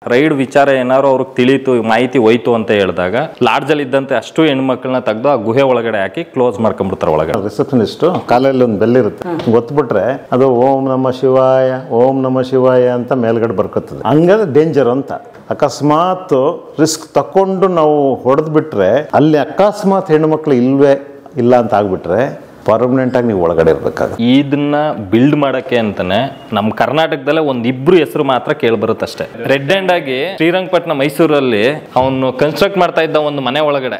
Ride ವಿಚಾರ ಏನಾದ್ರು ಅವ್ರಿಗೆ ತಿಳಿತು ಮಾಹಿತಿ ಹೋಯ್ತು ಅಂತ ಹೇಳಿದಾಗ ಲಾಡ್ಜಲ್ಲಿ ಇದ್ದಂತೆ ಅಷ್ಟು ಹೆಣ್ಮಕ್ಳನ್ನ ತೆಗೆದು ಆ ಗುಹೆ ಒಳಗಡೆ ಹಾಕಿ ಕ್ಲೋಸ್ ಮಾಡ್ಕೊಂಡ್ಬಿಡ್ತಾರೆ ಒಳಗಡೆ ರಿಸೆಪ್ಷನಿಸ್ಟು ಕಾಲಲ್ಲಿ ಒಂದು ಬೆಲ್ ಇರುತ್ತೆ ಗೊತ್ಬಿಟ್ರೆ ಅದು ಓಂ ನಮ ಶಿವಾಯ ಓಂ ನಮ ಶಿವಾಯ ಅಂತ ಮೇಲ್ಗಡೆ ಬರ್ಕೊತದೆ ಹಂಗಾದ್ರೆ ಡೇಂಜರ್ ಅಂತ ಅಕಸ್ಮಾತ್ ರಿಸ್ಕ್ ತಕೊಂಡು ನಾವು ಹೊಡೆದು ಬಿಟ್ರೆ ಅಲ್ಲಿ ಅಕಸ್ಮಾತ್ ಹೆಣ್ಮಕ್ಳು ಇಲ್ವೇ ಇಲ್ಲ ಅಂತ ಆಗ್ಬಿಟ್ರೆ ಪರ್ಮನೆಂಟ್ ಆಗಿ ನೀವು ಒಳಗಡೆ ಇರ್ಬೇಕಾಗುತ್ತೆ ಇದನ್ನ ಬಿಲ್ಡ್ ಮಾಡಕ್ಕೆ ಅಂತಾನೆ ನಮ್ಮ ಕರ್ನಾಟಕದಲ್ಲೇ ಒಂದ್ ಇಬ್ರು ಹೆಸರು ಮಾತ್ರ ಕೇಳಿ ಬರುತ್ತಷ್ಟೇ ರೆಡ್ ಹ್ಯಾಂಡ್ ಆಗಿ ಶ್ರೀರಂಗಪಟ್ಟಣ ಮೈಸೂರಲ್ಲಿ ಅವನು ಕನ್ಸ್ಟ್ರಕ್ಟ್ ಮಾಡ್ತಾ ಇದ್ದ ಒಂದು ಮನೆ ಒಳಗಡೆ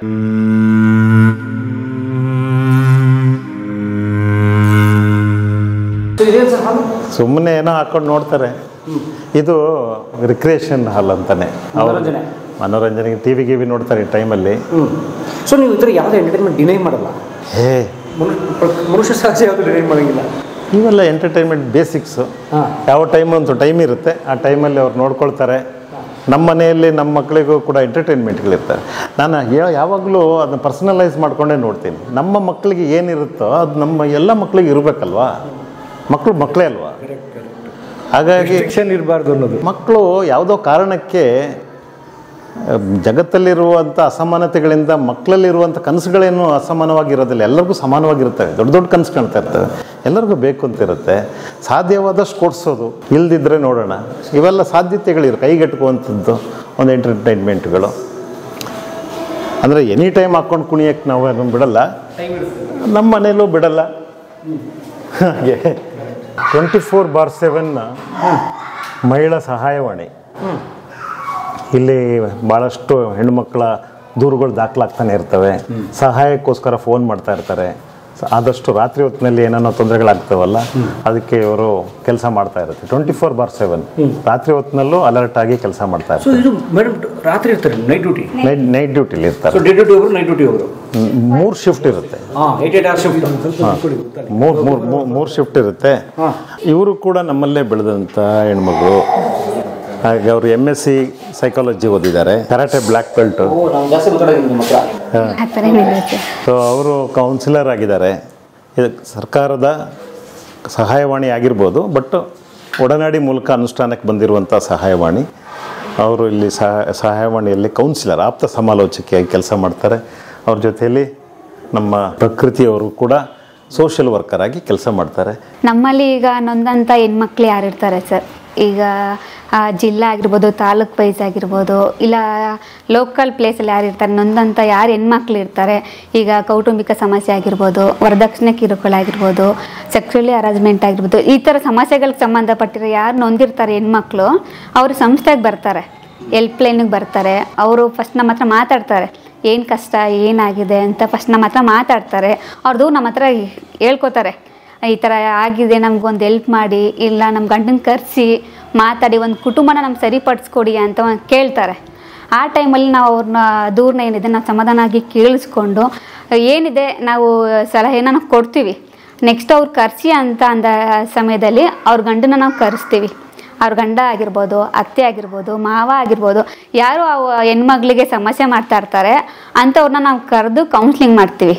ಇದೇನು ಸರ್ ಹಾಲು ಸುಮ್ಮನೆ ಏನೋ ಹಾಕೊಂಡು ನೋಡ್ತಾರೆ ಇದು ರಿಕ್ರಿಯೇಷನ್ ಹಾಲ್ ಅಂತಾನೆ ಅವ್ರು ಮನೋರಂಜನೆ. ಮನೋರಂಜನೆಗೆ ಟಿ ವಿ ಗಿವಿ ನೋಡ್ತಾರೆ ಈ ಟೈಮಲ್ಲಿ ಹ್ಞೂ ಸೊ ನೀವು ಈ ಥರ ಯಾವುದೇ ಎಂಟರ್ಟೈನ್ಮೆಂಟ್ ಡಿನೈ ಮಾಡಲ್ಲ ಹೇ ಮನು- ಪ್ರ- ಮನುಷ್ಯ ಸಹಜ ಯಾವುದು ಡಿನೈ ಮಾಡೋಂಗಿಲ್ಲ ಇವೆಲ್ಲ ಎಂಟರ್ಟೈನ್ಮೆಂಟ್ ಬೇಸಿಕ್ಸು ಹಾಂ ಯಾವ ಟೈಮ್ ಅಂತ ಟೈಮ್ ಇರುತ್ತೆ ಆ ಟೈಮಲ್ಲಿ ಅವ್ರು ನೋಡ್ಕೊಳ್ತಾರೆ ನಮ್ಮ ಮನೆಯಲ್ಲಿ ನಮ್ಮ ಮಕ್ಕಳಿಗೂ ಕೂಡ ಎಂಟರ್ಟೈನ್ಮೆಂಟ್ಗಳಿರ್ತವೆ ನಾನು ಯಾ- ಯಾವಾಗಲೂ ಅದನ್ನ ಪರ್ಸನಲೈಸ್ ಮಾಡ್ಕೊಂಡೇ ನೋಡ್ತೀನಿ ನಮ್ಮ ಮಕ್ಕಳಿಗೆ ಏನಿರುತ್ತೋ ಅದು ನಮ್ಮ ಎಲ್ಲ ಮಕ್ಕಳಿಗೆ ಇರಬೇಕಲ್ವಾ ಮಕ್ಕಳು ಮಕ್ಕಳೇ ಅಲ್ವಾ ಹಾಗಾಗಿ ಶಿಕ್ಷಣ ಇರಬಾರ್ದು ಅನ್ನೋದು ಮಕ್ಕಳು ಯಾವುದೋ ಕಾರಣಕ್ಕೆ ಆ, ಜಗತ್ತಲ್ಲಿರುವಂಥ ಅಸಮಾನತೆಗಳಿಂದ ಮಕ್ಕಳಲ್ಲಿರುವಂಥ ಕನಸುಗಳೇನು ಅಸಮಾನವಾಗಿರೋದಿಲ್ಲ ಎಲ್ಲರಿಗೂ ಸಮಾನವಾಗಿರ್ತವೆ ದೊಡ್ಡ ದೊಡ್ಡ ಕನಸು ಕಾಣ್ತಾ ಇರ್ತವೆ ಎಲ್ಲರಿಗೂ ಬೇಕು ಅಂತ ಇರುತ್ತೆ ಸಾಧ್ಯವಾದಷ್ಟು ಕೊಡಿಸೋದು ಇಲ್ದಿದ್ರೆ ನೋಡೋಣ ಇವೆಲ್ಲ ಸಾಧ್ಯತೆಗಳಿರು ಕೈಗೆಟುಕುವಂಥದ್ದು ಒಂದು ಎಂಟರ್ಟೈನ್ಮೆಂಟ್ಗಳು ಅಂದರೆ ಎನಿ ಟೈಮ್ ಹಾಕ್ಕೊಂಡು ಕುಣಿಯಕ್ಕೆ ನಾವು ಏನು ಬಿಡಲ್ಲ ನಮ್ಮ ಮನೇಲೂ ಬಿಡಲ್ಲ ಹಾಗೆ ಟ್ವೆಂಟಿ ಫೋರ್ ಬಾರ್ ಸೆವೆನ್ ಮಹಿಳಾ ಸಹಾಯವಾಣಿ ಇಲ್ಲಿ ಭಾಳಷ್ಟು ಹೆಣ್ಮಕ್ಳ ದೂರುಗಳು ದಾಖಲಾಗ್ತಾನೆ ಇರ್ತವೆ ಸಹಾಯಕ್ಕೋಸ್ಕರ ಫೋನ್ ಮಾಡ್ತಾ ಇರ್ತಾರೆ ಸ- ಆದಷ್ಟು ರಾತ್ರಿ ಹೊತ್ತಿನಲ್ಲಿ ಏನೇನೋ ತೊಂದರೆಗಳಾಗ್ತವಲ್ಲ ಅದಕ್ಕೆ ಇವರು ಕೆಲಸ ಮಾಡ್ತಾ ಇರುತ್ತೆ ಟ್ವೆಂಟಿ ಫೋರ್ ಬಾರ್ ಸೆವೆನ್ ರಾತ್ರಿ ಹೊತ್ತಿನಲ್ಲೂ ಅಲರ್ಟ್ ಆಗಿ ಕೆಲಸ ಮಾಡ್ತಾ ಸೊ ಇರ್ತಾರೆ ಇದು ಮೇಡಮ್ ರಾತ್ರಿ ಇರ್ತಾರೆ ನೈಟ್ ಡ್ಯೂಟಿ ನೈಟ್ ನೈಟ್ ಡ್ಯೂಟಿಲಿ ಸೊ ಇರ್ತಾರೆ ಡೇ ಡ್ಯೂಟಿ ಹೋಗೋರು ನೈಟ್ ಡ್ಯೂಟಿ ಹೋಗೋರು ಮೂರು ಶಿಫ್ಟ್ ಇರುತ್ತೆ ಹಾಂ ಏಟ್ ಏಟ್ ಅವರ್ ಶಿಫ್ಟ್ ಮೂರು ಮೂರು ಮೂರು ಶಿಫ್ಟ್ ಇರುತ್ತೆ ಹಾಂ ಇವರು ಕೂಡ ನಮ್ಮಲ್ಲೇ ಬೆಳೆದಂಥ ಹೆಣ್ಮಗಳು ಹಾಗೆ ಅವರು ಎಮ್ ಎಸ್ ಸಿ ಸೈಕಾಲಜಿ ಓದಿದ್ದಾರೆ ಕರಾಟೆ ಬ್ಲ್ಯಾಕ್ ಬೆಲ್ಟು ಓ ನಾನು ಜಾಸ್ತಿ ಮಾತಾಡೋದು ನಿಮ್ಮ ಹತ್ರ ಆ ಥರ ಏನಿಲ್ಲ ಸರ್ ಸೊ ಅವರು ಕೌನ್ಸಿಲರ್ ಆಗಿದ್ದಾರೆ ಇದು ಸರ್ಕಾರದ ಸಹಾಯವಾಣಿ ಆಗಿರ್ಬೋದು ಬಟ್ ಒಡನಾಡಿ ಮೂಲಕ ಅನುಷ್ಠಾನಕ್ಕೆ ಬಂದಿರುವಂಥ ಸಹಾಯವಾಣಿ ಅವರು ಇಲ್ಲಿ ಸಹ ಸಹಾಯವಾಣಿಯಲ್ಲಿ ಕೌನ್ಸಿಲರ್ ಆಪ್ತ ಸಮಾಲೋಚಕಿಯಾಗಿ ಕೆಲಸ ಮಾಡ್ತಾರೆ ಅವ್ರ ಜೊತೆಯಲ್ಲಿ ನಮ್ಮ ಪ್ರಕೃತಿಯವರು ಕೂಡ ಸೋಷಿಯಲ್ ವರ್ಕರ್ ಆಗಿ ಕೆಲಸ ಮಾಡ್ತಾರೆ ನಮ್ಮಲ್ಲಿ ಈಗ ನೊಂದಂಥ ಹೆಣ್ಮಕ್ಳು ಯಾರು ಇರ್ತಾರೆ ಸರ್ ಈಗ ಆ, ಜಿಲ್ಲಾ ಆಗಿರ್ಬೋದು ತಾಲೂಕ್ ವೈಸ್ ಆಗಿರ್ಬೋದು ಇಲ್ಲ ಲೋಕಲ್ ಪ್ಲೇಸಲ್ಲಿ ಯಾರು ಇರ್ತಾರೆ ನೊಂದಂಥ ಯಾರು ಹೆಣ್ಮಕ್ಳು ಇರ್ತಾರೆ ಈಗ ಕೌಟುಂಬಿಕ ಸಮಸ್ಯೆ ಆಗಿರ್ಬೋದು ವರದಕ್ಷಿಣೆ ಕಿರುಕುಳ ಆಗಿರ್ಬೋದು ಸೆಕ್ಸುವಲಿ ಹರಾಸ್ಮೆಂಟ್ ಆಗಿರ್ಬೋದು ಈ ಥರ ಸಮಸ್ಯೆಗಳಿಗೆ ಸಂಬಂಧಪಟ್ಟಿರೋ ಯಾರು ನೊಂದಿರ್ತಾರೆ ಹೆಣ್ಮಕ್ಳು ಅವರು ಸಂಸ್ಥೆಗೆ ಬರ್ತಾರೆ ಹೆಲ್ಪ್ ಲೈನಿಗೆ ಬರ್ತಾರೆ ಅವರು ಫಸ್ಟ್ ನಮ್ಮ ಹತ್ರ ಮಾತಾಡ್ತಾರೆ ಏನು ಕಷ್ಟ ಏನಾಗಿದೆ ಅಂತ ಫಸ್ಟ್ ನಮ್ಮ ಹತ್ರ ಮಾತಾಡ್ತಾರೆ ಅವ್ರದ್ದು ನಮ್ಮ ಹತ್ರ ಹೇಳ್ಕೊತಾರೆ ಈ ಥರ ಆಗಿದೆ ನಮ್ಗೊಂದು ಹೆಲ್ಪ್ ಮಾಡಿ ಇಲ್ಲ ನಮ್ಮ ಗಂಡನ ಕರೆಸಿ ಮಾತಾಡಿ ಒಂದು ಕುಟುಂಬನ ನಮ್ಗೆ ಸರಿಪಡಿಸ್ಕೊಡಿ ಅಂತ ಒಂದ್ ಕೇಳ್ತಾರೆ ಆ ಟೈಮಲ್ಲಿ ನಾವು ಅವ್ರನ್ನ ದೂರನ ಏನಿದೆ ನಾವು ಸಮಾಧಾನವಾಗಿ ಕೇಳಿಸ್ಕೊಂಡು ಏನಿದೆ ನಾವು ಸಲಹೆನ ನಾವು ಕೊಡ್ತೀವಿ ನೆಕ್ಸ್ಟ್ ಅವ್ರು ಕರೆಸಿ ಅಂತ ಅಂದ ಸಮಯದಲ್ಲಿ ಅವ್ರ ಗಂಡನ ನಾವು ಕರೆಸ್ತೀವಿ ಅವ್ರ ಗಂಡ ಆಗಿರ್ಬೋದು ಅತ್ತೆ ಆಗಿರ್ಬೋದು ಮಾವ ಆಗಿರ್ಬೋದು ಯಾರು ಆ ಹೆಣ್ಮಗ್ಳಿಗೆ ಸಮಸ್ಯೆ ಮಾಡ್ತಾ ಇರ್ತಾರೆ ಅಂಥವ್ರನ್ನ ನಾವು ಕರೆದು ಕೌನ್ಸ್ಲಿಂಗ್ ಮಾಡ್ತೀವಿ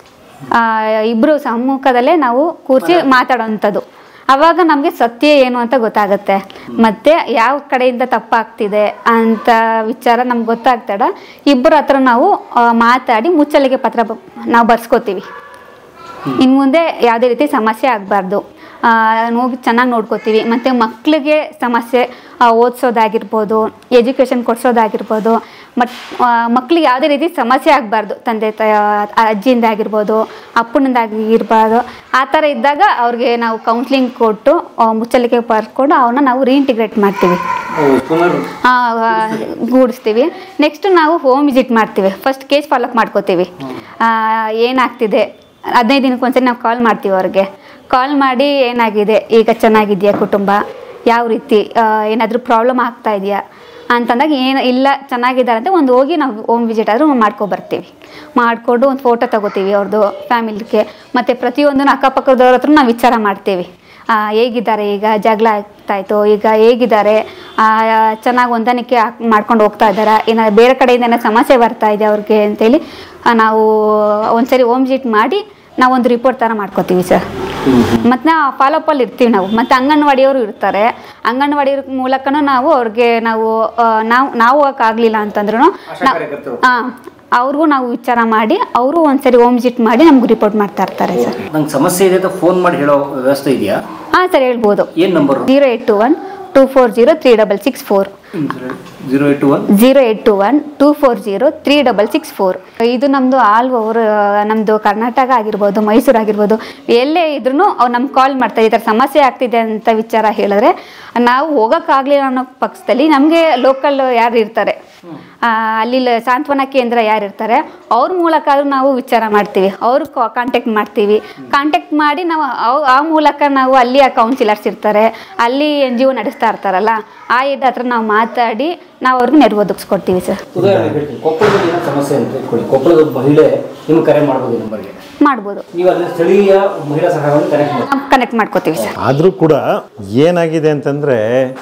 ಆ, ಇಬ್ರು ಸಮ್ಮುಖದಲ್ಲೇ ನಾವು ಕೂರಿಸಿ ಮಾತಾಡೋವಂಥದ್ದು ಅವಾಗ ನಮಗೆ ಸತ್ಯ ಏನು ಅಂತ ಗೊತ್ತಾಗುತ್ತೆ ಮತ್ತೆ ಯಾವ ಕಡೆಯಿಂದ ತಪ್ಪಾಗ್ತಿದೆ ಅಂತ ವಿಚಾರ ನಮ್ಗೆ ಗೊತ್ತಾಗ್ತಾಡ ಇಬ್ಬರ ಹತ್ರ ನಾವು ಆ, ಮಾತಾಡಿ ಮುಚ್ಚಳಿಗೆ ಪತ್ರ ಬ- ನಾವು ಬರ್ಸ್ಕೊತೀವಿ ಇನ್ನು ಮುಂದೆ ಯಾವುದೇ ರೀತಿ ಸಮಸ್ಯೆ ಆಗಬಾರ್ದು ಹೋಗಿ ಚೆನ್ನಾಗಿ ನೋಡ್ಕೋತೀವಿ ಮತ್ತು ಮಕ್ಕಳಿಗೆ ಸಮಸ್ಯೆ ಆ, ಓದಿಸೋದಾಗಿರ್ಬೋದು ಎಜುಕೇಷನ್ ಕೊಡಿಸೋದಾಗಿರ್ಬೋದು ಮಟ್ ಮಕ್ಕಳಿಗೆ ಯಾವುದೇ ರೀತಿ ಸಮಸ್ಯೆ ಆಗಬಾರ್ದು ತಂದೆ ತಾಯ ಅಜ್ಜಿಯಿಂದ ಆಗಿರ್ಬೋದು ಅಪ್ಪನಿಂದಾಗಿರ್ಬಾರ್ದು ಆ ಥರ ಇದ್ದಾಗ ಅವ್ರಿಗೆ ನಾವು ಕೌನ್ಸ್ಲಿಂಗ್ ಕೊಟ್ಟು ಆ, ಮುಚ್ಚಳಿಕೆ ಬರ್ಕೊಂಡು ಅವನ್ನ ನಾವು ರೀಇಂಟಿಗ್ರೇಟ್ ಮಾಡ್ತೀವಿ ಪುನರ್ ಆ, ಆ, ಗೂಡಿಸ್ತೀವಿ ನೆಕ್ಸ್ಟ್ ನಾವು ಹೋಮ್ ವಿಸಿಟ್ ಮಾಡ್ತೀವಿ ಫಸ್ಟ್ ಕೇಸ್ ಫಾಲೋಅಪ್ ಮಾಡ್ಕೋತೀವಿ ಆ, ಏನಾಗ್ತಿದೆ ಹದಿನೈದು ದಿನಕ್ಕೆ ಒಂದ್ಸರಿ ನಾವು ಕಾಲ್ ಮಾಡ್ತೀವಿ ಅವ್ರಿಗೆ ಕಾಲ್ ಮಾಡಿ ಏನಾಗಿದೆ ಈಗ ಚೆನ್ನಾಗಿದೆಯಾ ಕುಟುಂಬ ಯಾವ ರೀತಿ ಏನಾದರೂ ಪ್ರಾಬ್ಲಮ್ ಆಗ್ತಾ ಇದೆಯಾ ಅಂತಂದಾಗ ಏನು ಇಲ್ಲ ಚೆನ್ನಾಗಿದ್ದಾರೆ ಅಂತ ಒಂದು ಹೋಗಿ ನಾವು ಹೋಮ್ ವಿಸಿಟ್ ಆದರೂ ಮಾಡ್ಕೊ ಬರ್ತೀವಿ ಮಾಡಿಕೊಂಡು ಒಂದು ಫೋಟೋ ತಗೋತೀವಿ ಅವ್ರದ್ದು ಫ್ಯಾಮಿಲಿಗೆ ಮತ್ತು ಪ್ರತಿಯೊಂದನ್ನು ಅಕ್ಕಪಕ್ಕದವ್ರ ಹತ್ರ ನಾವು ವಿಚಾರ ಮಾಡ್ತೀವಿ ಆ, ಹೇಗಿದ್ದಾರೆ ಈಗ ಜಗಳ ಆಗ್ತಾಯಿತ್ತು ಈಗ ಹೇಗಿದ್ದಾರೆ ಚೆನ್ನಾಗಿ ಹೊಂದಾಣಿಕೆ ಹಾಕ್ ಮಾಡ್ಕೊಂಡು ಹೋಗ್ತಾ ಇದ್ದಾರಾ ಏನಾದ್ರು ಬೇರೆ ಕಡೆಯಿಂದ ಏನೋ ಸಮಸ್ಯೆ ಬರ್ತಾ ಇದೆ ಅವ್ರಿಗೆ ಅಂತೇಳಿ ಆ, ನಾವು ಒಂದ್ಸರಿ ಹೋಮ್ ವಿಸಿಟ್ ಮಾಡಿ ನಾವು ಒಂದು ರಿಪೋರ್ಟ್ ಥರ ಮಾಡ್ಕೋತೀವಿ ಸರ್ ಮತ್ತು ನಾವು ಫಾಲೋಅಪ್ ಅಲ್ಲಿ ಇರ್ತೀವಿ ನಾವು ಮತ್ತು ಅಂಗನವಾಡಿಯವರು ಇರ್ತಾರೆ ಅಂಗನವಾಡಿ ಮೂಲಕನೂ ನಾವು ಅವ್ರಿಗೆ ನಾವು ಆ, ನಾವು ನಾವು ಹೋಗೋಕ್ಕಾಗಲಿಲ್ಲ ಅಂತಂದ್ರೂ ಕಾರ್ಯಕರ್ತರು. ಹಾಂ ಅವ್ರಿಗೂ ನಾವು ವಿಚಾರ ಮಾಡಿ ಅವರು ಒಂದ್ಸರಿ ಹೋಮ್ ವಿಸಿಟ್ ಮಾಡಿ ನಮ್ಗೆ ರಿಪೋರ್ಟ್ ಮಾಡ್ತಾ ಇರ್ತಾರೆ ಸರ್ ನಂಗೆ ಸಮಸ್ಯೆ ಇದೆ ಅಂತ ಫೋನ್ ಮಾಡಿ ಹೇಳೋ ವ್ಯವಸ್ಥೆ ಇದೆಯಾ ಹಾಂ ಸರ್ ಹೇಳ್ಬೋದು ಏನ್ number zero eight two one two four zero three double six four zero eight one zero eight two one two four zero three double six four ಇದು ನಮ್ಮದು ಆಲ್ ಓವರ್ ನಮ್ಮದು ಕರ್ನಾಟಕ ಆಗಿರ್ಬೋದು ಮೈಸೂರು ಆಗಿರ್ಬೋದು ಎಲ್ಲೇ ಇದ್ರೂ ಅವ್ರು ನಮ್ಗೆ ಕಾಲ್ ಮಾಡ್ತಾರೆ ಈ ಥರ ಸಮಸ್ಯೆ ಆಗ್ತಿದೆ ಅಂತ ವಿಚಾರ ಹೇಳಿದ್ರೆ ನಾವು ಹೋಗೋಕ್ಕಾಗಲಿಲ್ಲ ಅನ್ನೋ ಪಕ್ಷದಲ್ಲಿ ನಮಗೆ ಲೋಕಲ್ ಯಾರು ಇರ್ತಾರೆ ಆ, ಅಲ್ಲಿ ಲ- ಸಾಂತ್ವನ ಕೇಂದ್ರ ಯಾರು ಇರ್ತಾರೆ ಅವ್ರ ಮೂಲಕ ಆದ್ರೂ ನಾವು ವಿಚಾರ ಮಾಡ್ತೀವಿ ಅವ್ರು ಕಾಂಟ್ಯಾಕ್ಟ್ ಮಾಡ್ತೀವಿ ಕಾಂಟ್ಯಾಕ್ಟ್ ಮಾಡಿ ನಾವು ಅವ್- ಆ ಮೂಲಕ ನಾವು ಅಲ್ಲಿ ಆ ಕೌನ್ಸಿಲರ್ಸ್ ಇರ್ತಾರೆ ಅಲ್ಲಿ ಎನ್ ಜಿ ಒ ನಡೆಸ್ತಾ ಇರ್ತಾರಲ್ಲ ಆ ಇದ್ ಹತ್ರ ನಾವು ಮಾತಾಡಿ ನಾವು ಅವ್ರಿಗೆ ನೆರವು ಒದಗಿಸ್ಕೊಡ್ತೀವಿ ಸರ್ ಉದಾಹರಣೆ ಹೇಳ್ತೀನಿ ಕೊಪ್ಪಳದಲ್ಲಿ ಏನೋ ಸಮಸ್ಯೆ ಅಂತ ಇಟ್ಕೊಳ್ಳಿ ಕೊಪ್ಪಳದ ಒಬ್ಬ ಮಹಿಳೆ ನಿಮ್ಗೆ ಕರೆ ಮಾಡ್ಬೋದು ಈ ನಂಬರ್ಗೆ ಮಾಡ್ಬೋದು ನೀವು ಅದನ್ನ ಸ್ಥಳೀಯ ಮಹಿಳಾ ಸಹಾಯವನ್ನು ಕನೆಕ್ಟ್ ಮಾಡಿ ನಾವು ಕನೆಕ್ಟ್ ಮಾಡ್ಕೋತೀವಿ ಸರ್ ಆದರೂ ಕೂಡ ಏನಾಗಿದೆ ಅಂತಂದರೆ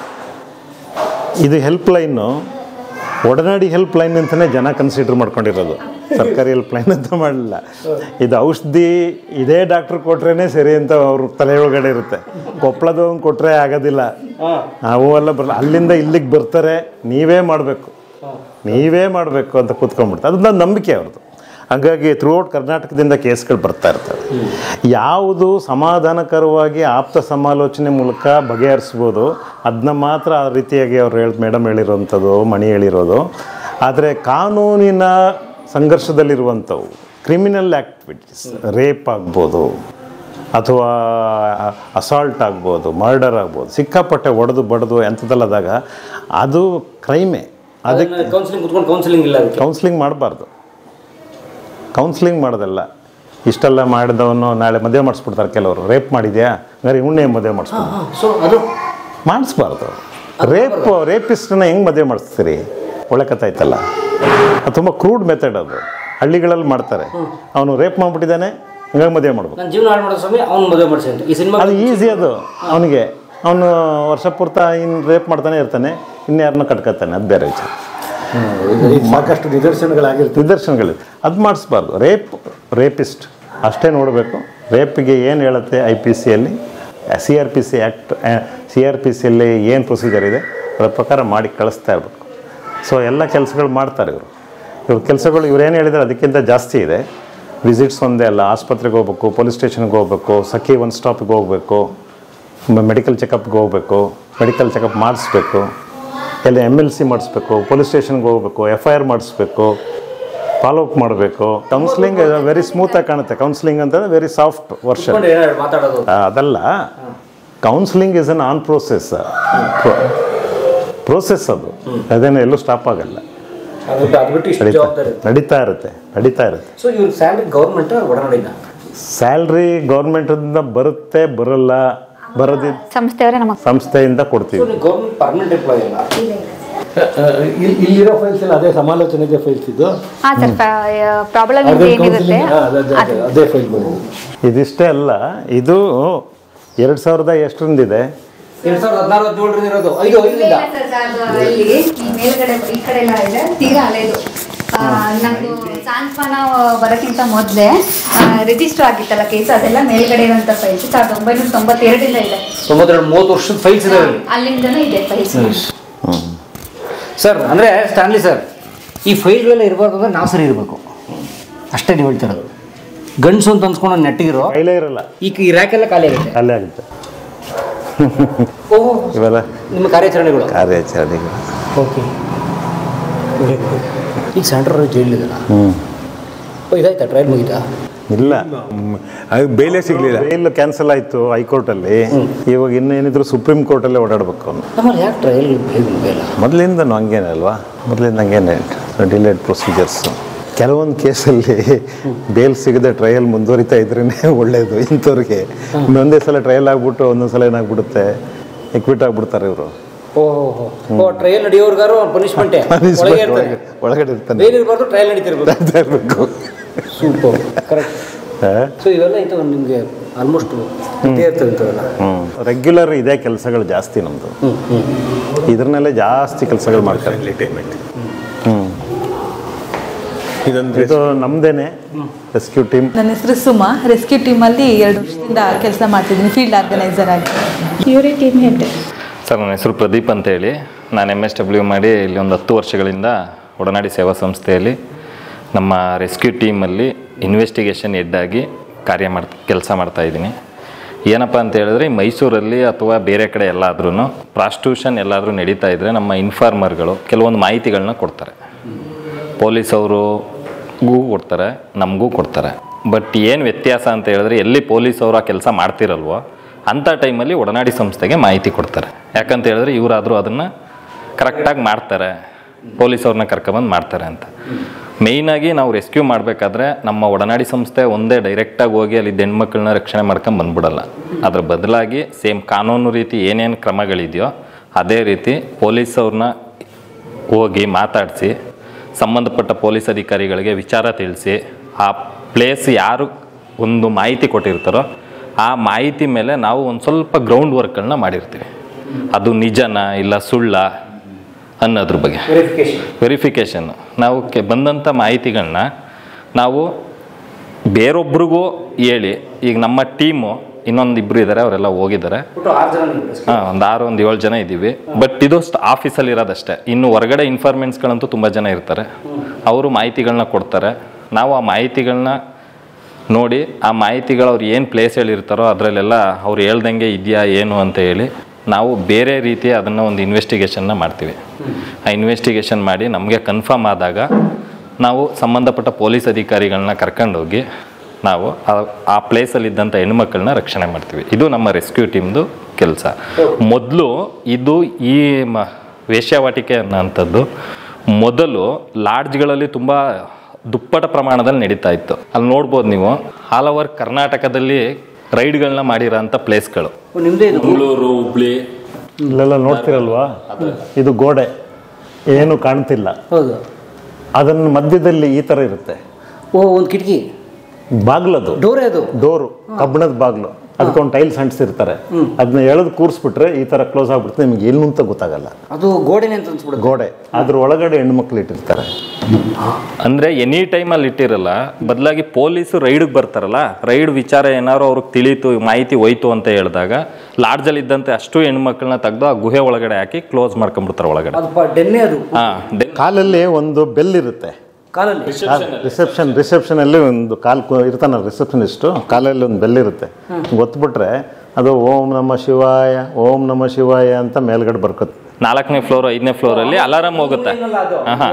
ಇದು help line Odanadi help line ಅಂತಲೇ ಜನ ಕನ್ಸಿಡರ್ ಮಾಡ್ಕೊಂಡಿರೋದು ಸರ್ಕಾರಿ ಹೆಲ್ಪ್ ಲೈನ್ ಅಂತ ಮಾಡಲಿಲ್ಲ ಇದು ಔಷಧಿ ಇದೇ ಡಾಕ್ಟ್ರ್ ಕೊಟ್ರೇ ಸರಿ ಅಂತ ಅವ್ರ ತಲೆ ಒಳಗಡೆ ಇರುತ್ತೆ ಕೊಪ್ಪಳದವನ್ ಕೊಟ್ಟರೆ ಆಗೋದಿಲ್ಲ ನಾವು ಎಲ್ಲ ಬರಲ್ಲ ಅಲ್ಲಿಂದ ಇಲ್ಲಿಗೆ ಬರ್ತಾರೆ ನೀವೇ ಮಾಡಬೇಕು ನೀವೇ ಮಾಡಬೇಕು ಅಂತ ಕೂತ್ಕೊಂಡ್ಬಿಡ್ತಾರೆ ಅದನ್ನ ನಂಬಿಕೆ ಅವ್ರದ್ದು ಹಾಗಾಗಿ ಥ್ರೂಔಟ್ ಕರ್ನಾಟಕದಿಂದ ಕೇಸ್ಗಳು ಬರ್ತಾ ಇರ್ತವೆ ಯಾವುದು ಸಮಾಧಾನಕರವಾಗಿ ಆಪ್ತ ಸಮಾಲೋಚನೆ ಮೂಲಕ ಬಗೆಹರಿಸ್ಬೋದು ಅದನ್ನ ಮಾತ್ರ ಆ ರೀತಿಯಾಗಿ ಅವ್ರು ಹೇಳಿ ಮೇಡಮ್ ಹೇಳಿರೋವಂಥದ್ದು ಮಣಿ ಹೇಳಿರೋದು ಆದರೆ ಕಾನೂನಿನ ಸಂಘರ್ಷದಲ್ಲಿರುವಂಥವು ಕ್ರಿಮಿನಲ್ ಆ್ಯಕ್ಟಿವಿಟೀಸ್ ರೇಪ್ ಆಗ್ಬೋದು ಅಥವಾ ಅಸಾಲ್ಟ್ ಆಗ್ಬೋದು ಮರ್ಡರ್ ಆಗ್ಬೋದು ಸಿಕ್ಕಾಪಟ್ಟೆ ಒಡೆದು ಬಡ್ದು ಎಂಥದ್ದಲ್ಲದಾಗ ಅದು ಕ್ರೈಮೇ ಅದಕ್ಕೆ ಕೌನ್ಸಿಲಿಂಗ್ ಕುತ್ಕೊಂಡು ಕೌನ್ಸಿಲಿಂಗ್ ಇಲ್ಲ ಅದಕ್ಕೆ ಕೌನ್ಸ್ಲಿಂಗ್ ಮಾಡಬಾರ್ದು ಕೌನ್ಸ್ಲಿಂಗ್ ಮಾಡೋದಲ್ಲ ಇಷ್ಟೆಲ್ಲ ಮಾಡಿದವನು ನಾಳೆ ಮದುವೆ ಮಾಡಿಸ್ಬಿಡ್ತಾರೆ ಕೆಲವರು ರೇಪ್ ಮಾಡಿದ್ಯಾ ಹಂಗಾರೆ ಇವನ್ನೇ ಮದುವೆ ಮಾಡಿಸ್ಬಿಡ್ತಾರೆ ಸೊ ಅದು ಮಾಡಿಸ್ಬಾರ್ದು ರೇಪ್ ರೇಪಿಸ್ಟನ್ನ ಹೆಂಗೆ ಮದುವೆ ಮಾಡಿಸ್ತೀರಿ ಒಳ್ಳೆ ಕಥೆ ಆಯ್ತಲ್ಲ ಅದು ತುಂಬ ಕ್ರೂಡ್ ಮೆಥಡ್ ಅದು ಹಳ್ಳಿಗಳಲ್ಲಿ ಮಾಡ್ತಾರೆ ಅವನು ರೇಪ್ ಮಾಡಿಬಿಟ್ಟಿದ್ದಾನೆ ಹಂಗಾಗಿ ಮದುವೆ ಮಾಡ್ಬೇಕು ನನ್ನ ಜೀವನ ಹಾಳು ಮಾಡೋ ಸ್ವಾಮಿ ಅವ್ನು ಮದುವೆ ಮಾಡಿಸಿ ಅಂತ ಈ ಸಿನಿಮಾ ಅದು ಈಸಿ ಅದು ಅವನಿಗೆ ಅವನು ವರ್ಷ ಪೂರ್ತ ಇನ್ನು ರೇಪ್ ಮಾಡ್ತಾನೆ ಇರ್ತಾನೆ ಇನ್ಯಾರನ್ನ ಕಟ್ಕೊತಾನೆ ಅದು ಬೇರೆ ವಿಚಾರ ಸಾಕಷ್ಟು ನಿದರ್ಶನಗಳಾಗಿರ್ತವೆ ನಿದರ್ಶನಗಳಿವೆ ಅದು ಮಾಡಿಸ್ಬಾರ್ದು ರೇಪ್ ರೇಪಿಸ್ಟ್ ಅಷ್ಟೇ ನೋಡಬೇಕು ರೇಪಿಗೆ ಏನು ಹೇಳುತ್ತೆ ಐ ಪಿ ಸಿಯಲ್ಲಿ C R P C act C R P ಸಿಯಲ್ಲಿ ಏನು ಪ್ರೊಸೀಜರ್ ಇದೆ ಅದರ ಪ್ರಕಾರ ಮಾಡಿ ಕಳಿಸ್ತಾ ಇರಬೇಕು ಸೊ ಎಲ್ಲ ಕೆಲಸಗಳು ಮಾಡ್ತಾರೆ ಇವರು ಇವ್ರ ಕೆಲಸಗಳು ಇವ್ರು ಏನು ಹೇಳಿದರೆ ಅದಕ್ಕಿಂತ ಜಾಸ್ತಿ ಇದೆ ವಿಸಿಟ್ಸ್ ಒಂದೇ ಅಲ್ಲ ಆಸ್ಪತ್ರೆಗೆ ಹೋಗ್ಬೇಕು ಪೊಲೀಸ್ ಸ್ಟೇಷನ್ಗೆ ಹೋಗ್ಬೇಕು ಸಖಿ ಒನ್ ಸ್ಟಾಪಿಗೆ ಹೋಗಬೇಕು ಮೆಡಿಕಲ್ ಚೆಕಪ್ಗೆ ಹೋಗಬೇಕು ಮೆಡಿಕಲ್ ಚೆಕಪ್ ಮಾಡಿಸ್ಬೇಕು ಎಲ್ಲ ಎಮ್ ಎಲ್ ಸಿ ಮಾಡಿಸ್ಬೇಕು ಪೊಲೀಸ್ ಸ್ಟೇಷನ್ಗೆ ಹೋಗ್ಬೇಕು ಎಫ್ ಐ ಆರ್ ಮಾಡಿಸ್ಬೇಕು ಫಾಲೋ ಅಪ್ ಮಾಡಬೇಕು ಕೌನ್ಸ್ಲಿಂಗ್ ವೆರಿ ಸ್ಮೂತಾಗಿ ಕಾಣುತ್ತೆ ಕೌನ್ಸ್ಲಿಂಗ್ ಅಂತಂದರೆ ವೆರಿ ಸಾಫ್ಟ್ ವರ್ಷನ್ ಕುತ್ಕೊಂಡು ಏನಾದ್ರು ಮಾತಾಡೋದು ಅದಲ್ಲ counselling is an on process process ಅದು ಅದೇನು ಎಲ್ಲೂ ಸ್ಟಾಪ್ ಆಗಲ್ಲ ಅದು ಬಿಟ್ಟು- ಅದು ಬಿಟ್ಟು ಇಷ್ಟು ನಡೀತಾ ಜವಾಬ್ದಾರಿ ನಡೀತಾ ಇರುತ್ತೆ ನಡೀತಾ ಇರುತ್ತೆ ಸೊ ಇವ್ರ ಸ್ಯಾಲ್ರಿ ಗೌರ್ಮೆಂಟ್ ಒಡನಾಡಿನ ಸ್ಯಾಲ್ರಿ ಗೌರ್ಮೆಂಟಿಂದ ಬರುತ್ತೆ ಬರಲ್ಲ ಬರೋದಿ ಸಂಸ್ಥೆಯವರೇ ನಮಗೆ ಸಂಸ್ಥೆಯಿಂದ ಕೊಡ್ತೀವಿ ಸೊ ನೀವು ಗೌರ್ಮೆಂಟ್ ಪರ್ಮನೆಂಟ್ ಎಂಪ್ಲಾಯ್ ಅಲ್ಲ ಇಲ್ಲಿ ಇಲ್ಲಿರೋ ಫೈಲ್ಸ್ ಎಲ್ಲ ಅದೇ ಸಮಾಲೋಚನೆಗೆ ಫೈಲ್ಸ್ ಇದು ಹಾಂ ಸರ್ ಪ್ರಾಬ್ಲಮ್ ಅದೇ ಏನಿರುತ್ತೆ counseling, ಹಾ, ಅದೇ- ಅದೇ- ಅದೇ ಫೈಲ್ ಬಂದಿದೆ ಇದಿಷ್ಟೇ ಅಲ್ಲ ಇದು ಎರಡು ಸಾವಿರದ ಎಷ್ಟರಿಂದಿದೆ ಎರಡ್ ಸಾವಿರದ ಹದಿನಾರು ಹದಿನೇಳರಿಂದ ಇರೋದು ಐದು ಐದರಿಂದ ಮೇಲ್ಗಡೆ ಈ ಕಡೆ ಎಲ್ಲ ಇದೆ ತೀರಾ ಹಳೆದು ನಮ್ದು ಸಾಂತ್ವನ ಬರೋಕ್ಕಿಂತ ಮೊದಲೇ ರಿಜಿಸ್ಟರ್ ಆಗಿತ್ತಲ್ಲ ಕೇಸ್ ಅದೆಲ್ಲ ಮೇಲ್ಗಡೆ ಇರುವಂತ ಫೈಲ್ಸ್ ಸಾವಿರದ ಒಂಬೈನೂರ ತೊಂಬತ್ತೆರಡರಿಂದ ಇದೆ ತೊಂಬತ್ತೆರಡು ಮೂವತ್ತು ವರ್ಷದ ಫೈಲ್ಸ್ ಇದೆ ಅಲ್ಲಿಂದನೂ ಇದೆ ಫೈಲ್ಸ್ ಸರ್ ಅಂದರೆ ಸ್ಟ್ಯಾನ್ಲಿ ಸರ್ ಈ ಫೈಲ್ಗಳೆಲ್ಲ ಇರಬಾರ್ದು ಅಂದ್ರೆ ನಾವು ಸರಿ ಇರಬೇಕು ಅಷ್ಟೇ ನೀವು ಹೇಳ್ತಿರೋದು ಗಂಡಸು ಅಂತ ಅನ್ಸ್ಕೊಂಡು ನೆಟ್ಟಿಗಿರೋ ಕೈಲೇ ಇರಲ್ಲ ಈ ಈ ರ್ಯಾಕೆಲ್ಲ ಖಾಲಿ ಆಗುತ್ತೆ ಅಲ್ಲೇ ಆಗುತ್ತೆ ಓಹೋ ಇವೆಲ್ಲ ನಿಮ್ಮ ಕಾರ್ಯಾಚರಣೆಗಳು ಕಾರ್ಯಾಚರಣೆಗಳು ಓಕೆ ಈಗ ಸೆಂಟ್ರಲ್ ಜೈಲಿದಲ್ಲ ಹ್ಞೂ ಓ ಇದಾಯ್ತಾ ಟ್ರಯಲ್ ಮುಗಿತಾ ಇಲ್ಲ ಅದು ಬೇಲೆ ಸಿಗ್ಲಿಲ್ಲ ಬೇಲ್ ಕ್ಯಾನ್ಸಲ್ ಆಯಿತು ಹೈಕೋರ್ಟಲ್ಲಿ ಇವಾಗ ಇನ್ನೇನಿದ್ರು ಸುಪ್ರೀಂ ಕೋರ್ಟಲ್ಲೇ ಓಡಾಡ್ಬೇಕು ಅವನು ನಮ್ಮಲ್ಲಿ ಯಾಕೆ ಟ್ರಯಲ್ ಬೇಡ ಮೊದಲಿಂದನೂ ಹಂಗೇನೆ ಅಲ್ವಾ ಮೊದಲಿಂದ ಹಂಗೇನೆ ಡಿಲೇಡ್ ಪ್ರೊಸೀಜರ್ಸು ಕೆಲವೊಂದು ಕೇಸಲ್ಲಿ ಬೇಲ್ ಸಿಗದೆ ಟ್ರಯಲ್ ಮುಂದುವರಿತಾ ಇದ್ರೇ ಒಳ್ಳೆಯದು ಇಂಥವ್ರಿಗೆ ಒಂದೇ ಸಲ ಟ್ರಯಲ್ ಆಗ್ಬಿಟ್ಟು ಒಂದೊಂದು ಸಲ ಏನಾಗ್ಬಿಡುತ್ತೆ ಎಕ್ವಿಟ್ ಆಗ್ಬಿಡ್ತಾರೆ ಇವರು ಓಹೋ ಓ ಟ್ರಯಲ್ ನಡೆಯೋರ್ಗಾರು ಪನಿಷ್ಮೆಂಟೇ ಒಳಗೆ ಇರ್ತಾರೆ ಒಳಗಡೆ ಇರ್ತಾನೆ ಬೇರೆ ಇರಬಾರ್ದು ಟ್ರಯಲ್ ನಡೀತಿರ್ಬೇಕು ಆಗ್ತಾ ಇರ್ಬೇಕು ಸೂಪರ್ ಕರೆಕ್ಟ್ ಹಾ? ಸೊ ಇವೆಲ್ಲ ಇಂಥ ನಿಮಗೆ ಆಲ್ಮೋಸ್ಟ್ ಇದ್ದೇ ಇರ್ತದೆ ಇಂಥವೆಲ್ಲ ಹ್ಮ್ ರೆಗ್ಯುಲರ್ ಇದೇ ಕೆಲಸಗಳು ಜಾಸ್ತಿ ನಮ್ಮದು ಹ್ಞೂ ಹ್ಞೂ ಇದ್ರನ್ನಲ್ಲೇ ಜಾಸ್ತಿ ಕೆಲಸಗಳು ಮಾಡ್ತಾರೆ ಪೇಮೆಂಟ್ ಹ್ಞೂ ಇದೊಂದು ಇದು ನಮ್ಮದೇನೆ ರೆಸ್ಕ್ಯೂ ಟೀಮ್ ನನ್ನ ಹೆಸರು ಸುಮಾ ರೆಸ್ಕ್ಯೂ ಟೀಮಲ್ಲಿ ಎರಡು ವರ್ಷದಿಂದ ಕೆಲಸ ಮಾಡ್ತಿದ್ದೀನಿ ಫೀಲ್ಡ್ ಆರ್ಗನೈಸರ್ ಆಗಿ ಇವರೇ ಟೀಮ್ ಹೆಡ್ ಸರ್ ನನ್ನ ಹೆಸರು ಪ್ರದೀಪ್ ಅಂತೇಳಿ ನಾನು ಎಮ್ ಎಸ್ ಡಬ್ಲ್ಯೂ ಮಾಡಿ ಇಲ್ಲಿ ಒಂದು ಹತ್ತು ವರ್ಷಗಳಿಂದ ಒಡನಾಡಿ ಸೇವಾ ಸಂಸ್ಥೆಯಲ್ಲಿ ನಮ್ಮ ರೆಸ್ಕ್ಯೂ ಟೀಮಲ್ಲಿ ಇನ್ವೆಸ್ಟಿಗೇಷನ್ ಹೆಡ್ ಆಗಿ ಕಾರ್ಯ ಮಾಡ್ ಕೆಲಸ ಮಾಡ್ತಾ ಇದ್ದೀನಿ ಏನಪ್ಪ ಅಂತ ಹೇಳಿದ್ರೆ ಈ ಮೈಸೂರಲ್ಲಿ ಅಥವಾ ಬೇರೆ ಕಡೆ ಎಲ್ಲಾದ್ರೂ ಪ್ರಾಸ್ಟಿಟ್ಯೂಷನ್ ಎಲ್ಲಾದರೂ ನಡೀತಾ ಇದ್ದರೆ ನಮ್ಮ ಇನ್ಫಾರ್ಮರ್ಗಳು ಕೆಲವೊಂದು ಮಾಹಿತಿಗಳನ್ನ ಕೊಡ್ತಾರೆ ಪೊಲೀಸ್ ಅವರಿಗೂ ಕೊಡ್ತಾರೆ ನಮಗೂ ಕೊಡ್ತಾರೆ ಬಟ್ ಏನು ವ್ಯತ್ಯಾಸ ಅಂತ ಹೇಳಿದ್ರೆ ಎಲ್ಲಿ ಪೊಲೀಸ್ ಅವರು ಆ ಕೆಲಸ ಮಾಡ್ತಿರಲ್ವೋ ಅಂಥ ಟೈಮಲ್ಲಿ ಒಡನಾಡಿ ಸಂಸ್ಥೆಗೆ ಮಾಹಿತಿ ಕೊಡ್ತಾರೆ ಯಾಕಂತ ಹೇಳಿದ್ರೆ ಇವರಾದರೂ ಅದನ್ನು ಕರೆಕ್ಟಾಗಿ ಮಾಡ್ತಾರೆ ಪೊಲೀಸ್ ಅವ್ರನ್ನ ಕರ್ಕೊಬಂದು ಮಾಡ್ತಾರೆ ಅಂತ ಮೇಯ್ನಾಗಿ ನಾವು ರೆಸ್ಕ್ಯೂ ಮಾಡಬೇಕಾದ್ರೆ ನಮ್ಮ ಒಡನಾಡಿ ಸಂಸ್ಥೆ ಒಂದೇ ಡೈರೆಕ್ಟಾಗಿ ಹೋಗಿ ಅಲ್ಲಿ ಹೆಣ್ಮಕ್ಳನ್ನ ರಕ್ಷಣೆ ಮಾಡ್ಕೊಂಡು ಬಂದ್ಬಿಡಲ್ಲ ಅದ್ರ ಬದಲಾಗಿ ಸೇಮ್ ಕಾನೂನು ರೀತಿ ಏನೇನು ಕ್ರಮಗಳಿದೆಯೋ ಅದೇ ರೀತಿ ಪೊಲೀಸ್ ಅವ್ರನ್ನ ಹೋಗಿ ಮಾತಾಡಿಸಿ ಸಂಬಂಧಪಟ್ಟ ಪೊಲೀಸ್ ಅಧಿಕಾರಿಗಳಿಗೆ ವಿಚಾರ ತಿಳಿಸಿ ಆ ಪ್ಲೇಸ್ ಯಾರು ಒಂದು ಮಾಹಿತಿ ಕೊಟ್ಟಿರ್ತಾರೋ ಆ ಮಾಹಿತಿ ಮೇಲೆ ನಾವು ಒಂದು ಸ್ವಲ್ಪ ಗ್ರೌಂಡ್ ವರ್ಕ್ಗಳನ್ನ ಮಾಡಿರ್ತೀವಿ ಅದು ನಿಜನ ಇಲ್ಲ ಸುಳ್ಳ ಅನ್ನೋದ್ರ ಬಗ್ಗೆ ವೆರಿಫಿಕೇಷನ್ ನಾವು ಕೆ ಬಂದಂಥ ಮಾಹಿತಿಗಳನ್ನ ನಾವು ಬೇರೊಬ್ರಿಗೂ ಹೇಳಿ ಈಗ ನಮ್ಮ ಟೀಮು ಇನ್ನೊಂದು ಇಬ್ಬರು ಇದ್ದಾರೆ ಅವರೆಲ್ಲ ಹೋಗಿದ್ದಾರೆ ಹಾಂ ಒಂದು ಆರು ಒಂದು ಏಳು ಜನ ಇದ್ದೀವಿ ಬಟ್ ಇದು ಆಫೀಸಲ್ಲಿ ಇರೋದಷ್ಟೇ ಇನ್ನು ಹೊರಗಡೆ ಇನ್ಫಾರ್ಮೆಂಟ್ಸ್ಗಳಂತೂ ತುಂಬ ಜನ ಇರ್ತಾರೆ ಅವರು ಮಾಹಿತಿಗಳನ್ನ ಕೊಡ್ತಾರೆ ನಾವು ಆ ಮಾಹಿತಿಗಳನ್ನ ನೋಡಿ ಆ ಮಾಹಿತಿಗಳು ಅವ್ರು ಏನು ಪ್ಲೇಸ್ ಹೇಳಿರ್ತಾರೋ ಅದರಲ್ಲೆಲ್ಲ ಅವ್ರು ಹೇಳ್ದಂಗೆ ಇದೆಯಾ ಏನು ಅಂತ ಹೇಳಿ ನಾವು ಬೇರೆ ರೀತಿಯ ಅದನ್ನು ಒಂದು ಇನ್ವೆಸ್ಟಿಗೇಷನ್ನ ಮಾಡ್ತೀವಿ ಆ ಇನ್ವೆಸ್ಟಿಗೇಷನ್ ಮಾಡಿ ನಮಗೆ ಕನ್ಫರ್ಮ್ ಆದಾಗ ನಾವು ಸಂಬಂಧಪಟ್ಟ ಪೊಲೀಸ್ ಅಧಿಕಾರಿಗಳನ್ನ ಕರ್ಕೊಂಡೋಗಿ ನಾವು ಆ- ಆ ಪ್ಲೇಸಲ್ಲಿದ್ದಂಥ ಹೆಣ್ಮಕ್ಳನ್ನ ರಕ್ಷಣೆ ಮಾಡ್ತೀವಿ ಇದು ನಮ್ಮ ರೆಸ್ಕ್ಯೂ ಟೀಮ್ದು ಕೆಲಸ ಮೊದಲು ಇದು ಈ ಮ ವೇಶ್ಯಾವಾಟಿಕೆ ಅನ್ನೋಂಥದ್ದು ಮೊದಲು ಲಾಡ್ಜ್ಗಳಲ್ಲಿ ತುಂಬ ದುಪ್ಪಟ ಪ್ರಮಾಣದಲ್ಲಿ ನಡೀತಾ ಇತ್ತು ಅಲ್ಲಿ ನೋಡ್ಬೋದು ನೀವು ಆಲ್ ಓವರ್ ಕರ್ನಾಟಕದಲ್ಲಿ ರೈಡ್ಗಳನ್ನ ಮಾಡಿರೋಂಥ ಪ್ಲೇಸ್ಗಳು ನಿಮ್ಮದೇ ಇದು ಮಂಗಳೂರು ಹುಬ್ಳಿ ಇಲ್ಲೆಲ್ಲ ನೋಡ್ತಿರಲ್ವಾ ಇದು ಗೋಡೆ ಏನು ಕಾಣ್ತಿಲ್ಲ ಹೌದು ಅದನ್ನ ಮಧ್ಯದಲ್ಲಿ ಈ ಥರ ಇರುತ್ತೆ ಓ ಒಂದು ಕಿಟಕಿ ಬಾಗ್ಲದು ಡೋರೇ ಅದು ಡೋರು ಕಬ್ಬಿಣದ ಬಾಗ್ಲು ಅದಕ್ಕೆ ಒಂದು ಟೈಲ್ಸ್ ಅಂಟಿಸಿರ್ತಾರೆ ಅದನ್ನ ಎಳೆದು ಕೂರಿಸ್ಬಿಟ್ರೆ ಈ ಥರ ಕ್ಲೋಸ್ ಆಗ್ಬಿಡುತ್ತೆ ನಿಮ್ಗೆ ಏನು ಅಂತ ಗೊತ್ತಾಗಲ್ಲ ಅದು ಗೋಡೆನೆ ಅಂತ ಅನ್ಸ್ಬಿಡುತ್ತೆ ಗೋಡೆ ಅದ್ರ ಒಳಗಡೆ ಹೆಣ್ಮಕ್ಳು ಇಟ್ಟಿರ್ತಾರೆ ಅಂದ್ರೆ ಎನಿ ಟೈಮಲ್ಲಿ ಇಟ್ಟಿರಲ್ಲ ಬದಲಾಗಿ ಪೊಲೀಸರು ರೈಡ್ಗೆ ಬರ್ತಾರಲ್ಲ ರೈಡ್ ವಿಚಾರ ಏನಾದ್ರು ಅವ್ರಿಗೆ ತಿಳಿತು ಮಾಹಿತಿ ಹೋಯ್ತು ಅಂತ ಹೇಳಿದಾಗ ಲಾಡ್ಜಲ್ಲಿ ಇದ್ದಂತೆ ಅಷ್ಟು ಹೆಣ್ಮಕ್ಳನ್ನ ತೆಗೆದು ಆ ಗುಹೆ ಒಳಗಡೆ ಹಾಕಿ ಕ್ಲೋಸ್ ಮಾಡ್ಕೊಂಡ್ಬಿಡ್ತಾರೆ ಒಳಗಡೆ ಅದು ಪ- ಡೆನ್ನೆ ಅದು ಹಾ ಕಾಲಲ್ಲಿ ಒಂದು ಬೆಲ್ ಇರುತ್ತೆ ಕಾಲಲ್ಲಿ ರಿಸೆಪ್ಷನ್ ರಿಸೆಪ್ಷನಲ್ಲಿ ಒಂದು ಕಾಲ್ ಇರ್ತಾನ ರಿಸೆಪ್ಷನಿಸ್ಟು ಕಾಲಲ್ಲಿ ಒಂದು ಬೆಲ್ ಇರುತ್ತೆ ಗೊತ್ತುಬಿಟ್ರೆ ಅದು ಓಂ ನಮ ಶಿವಾಯ ಓಂ ನಮ ಶಿವಾಯ ಅಂತ ಮೇಲ್ಗಡೆ ಬರ್ಕತ್ ನಾಲ್ಕನೇ ಫ್ಲೋರ್ ಐದನೇ ಫ್ಲೋರಲ್ಲಿ ಅಲಾರಾಮ್ ಹೋಗುತ್ತೆ ಆಹಾ.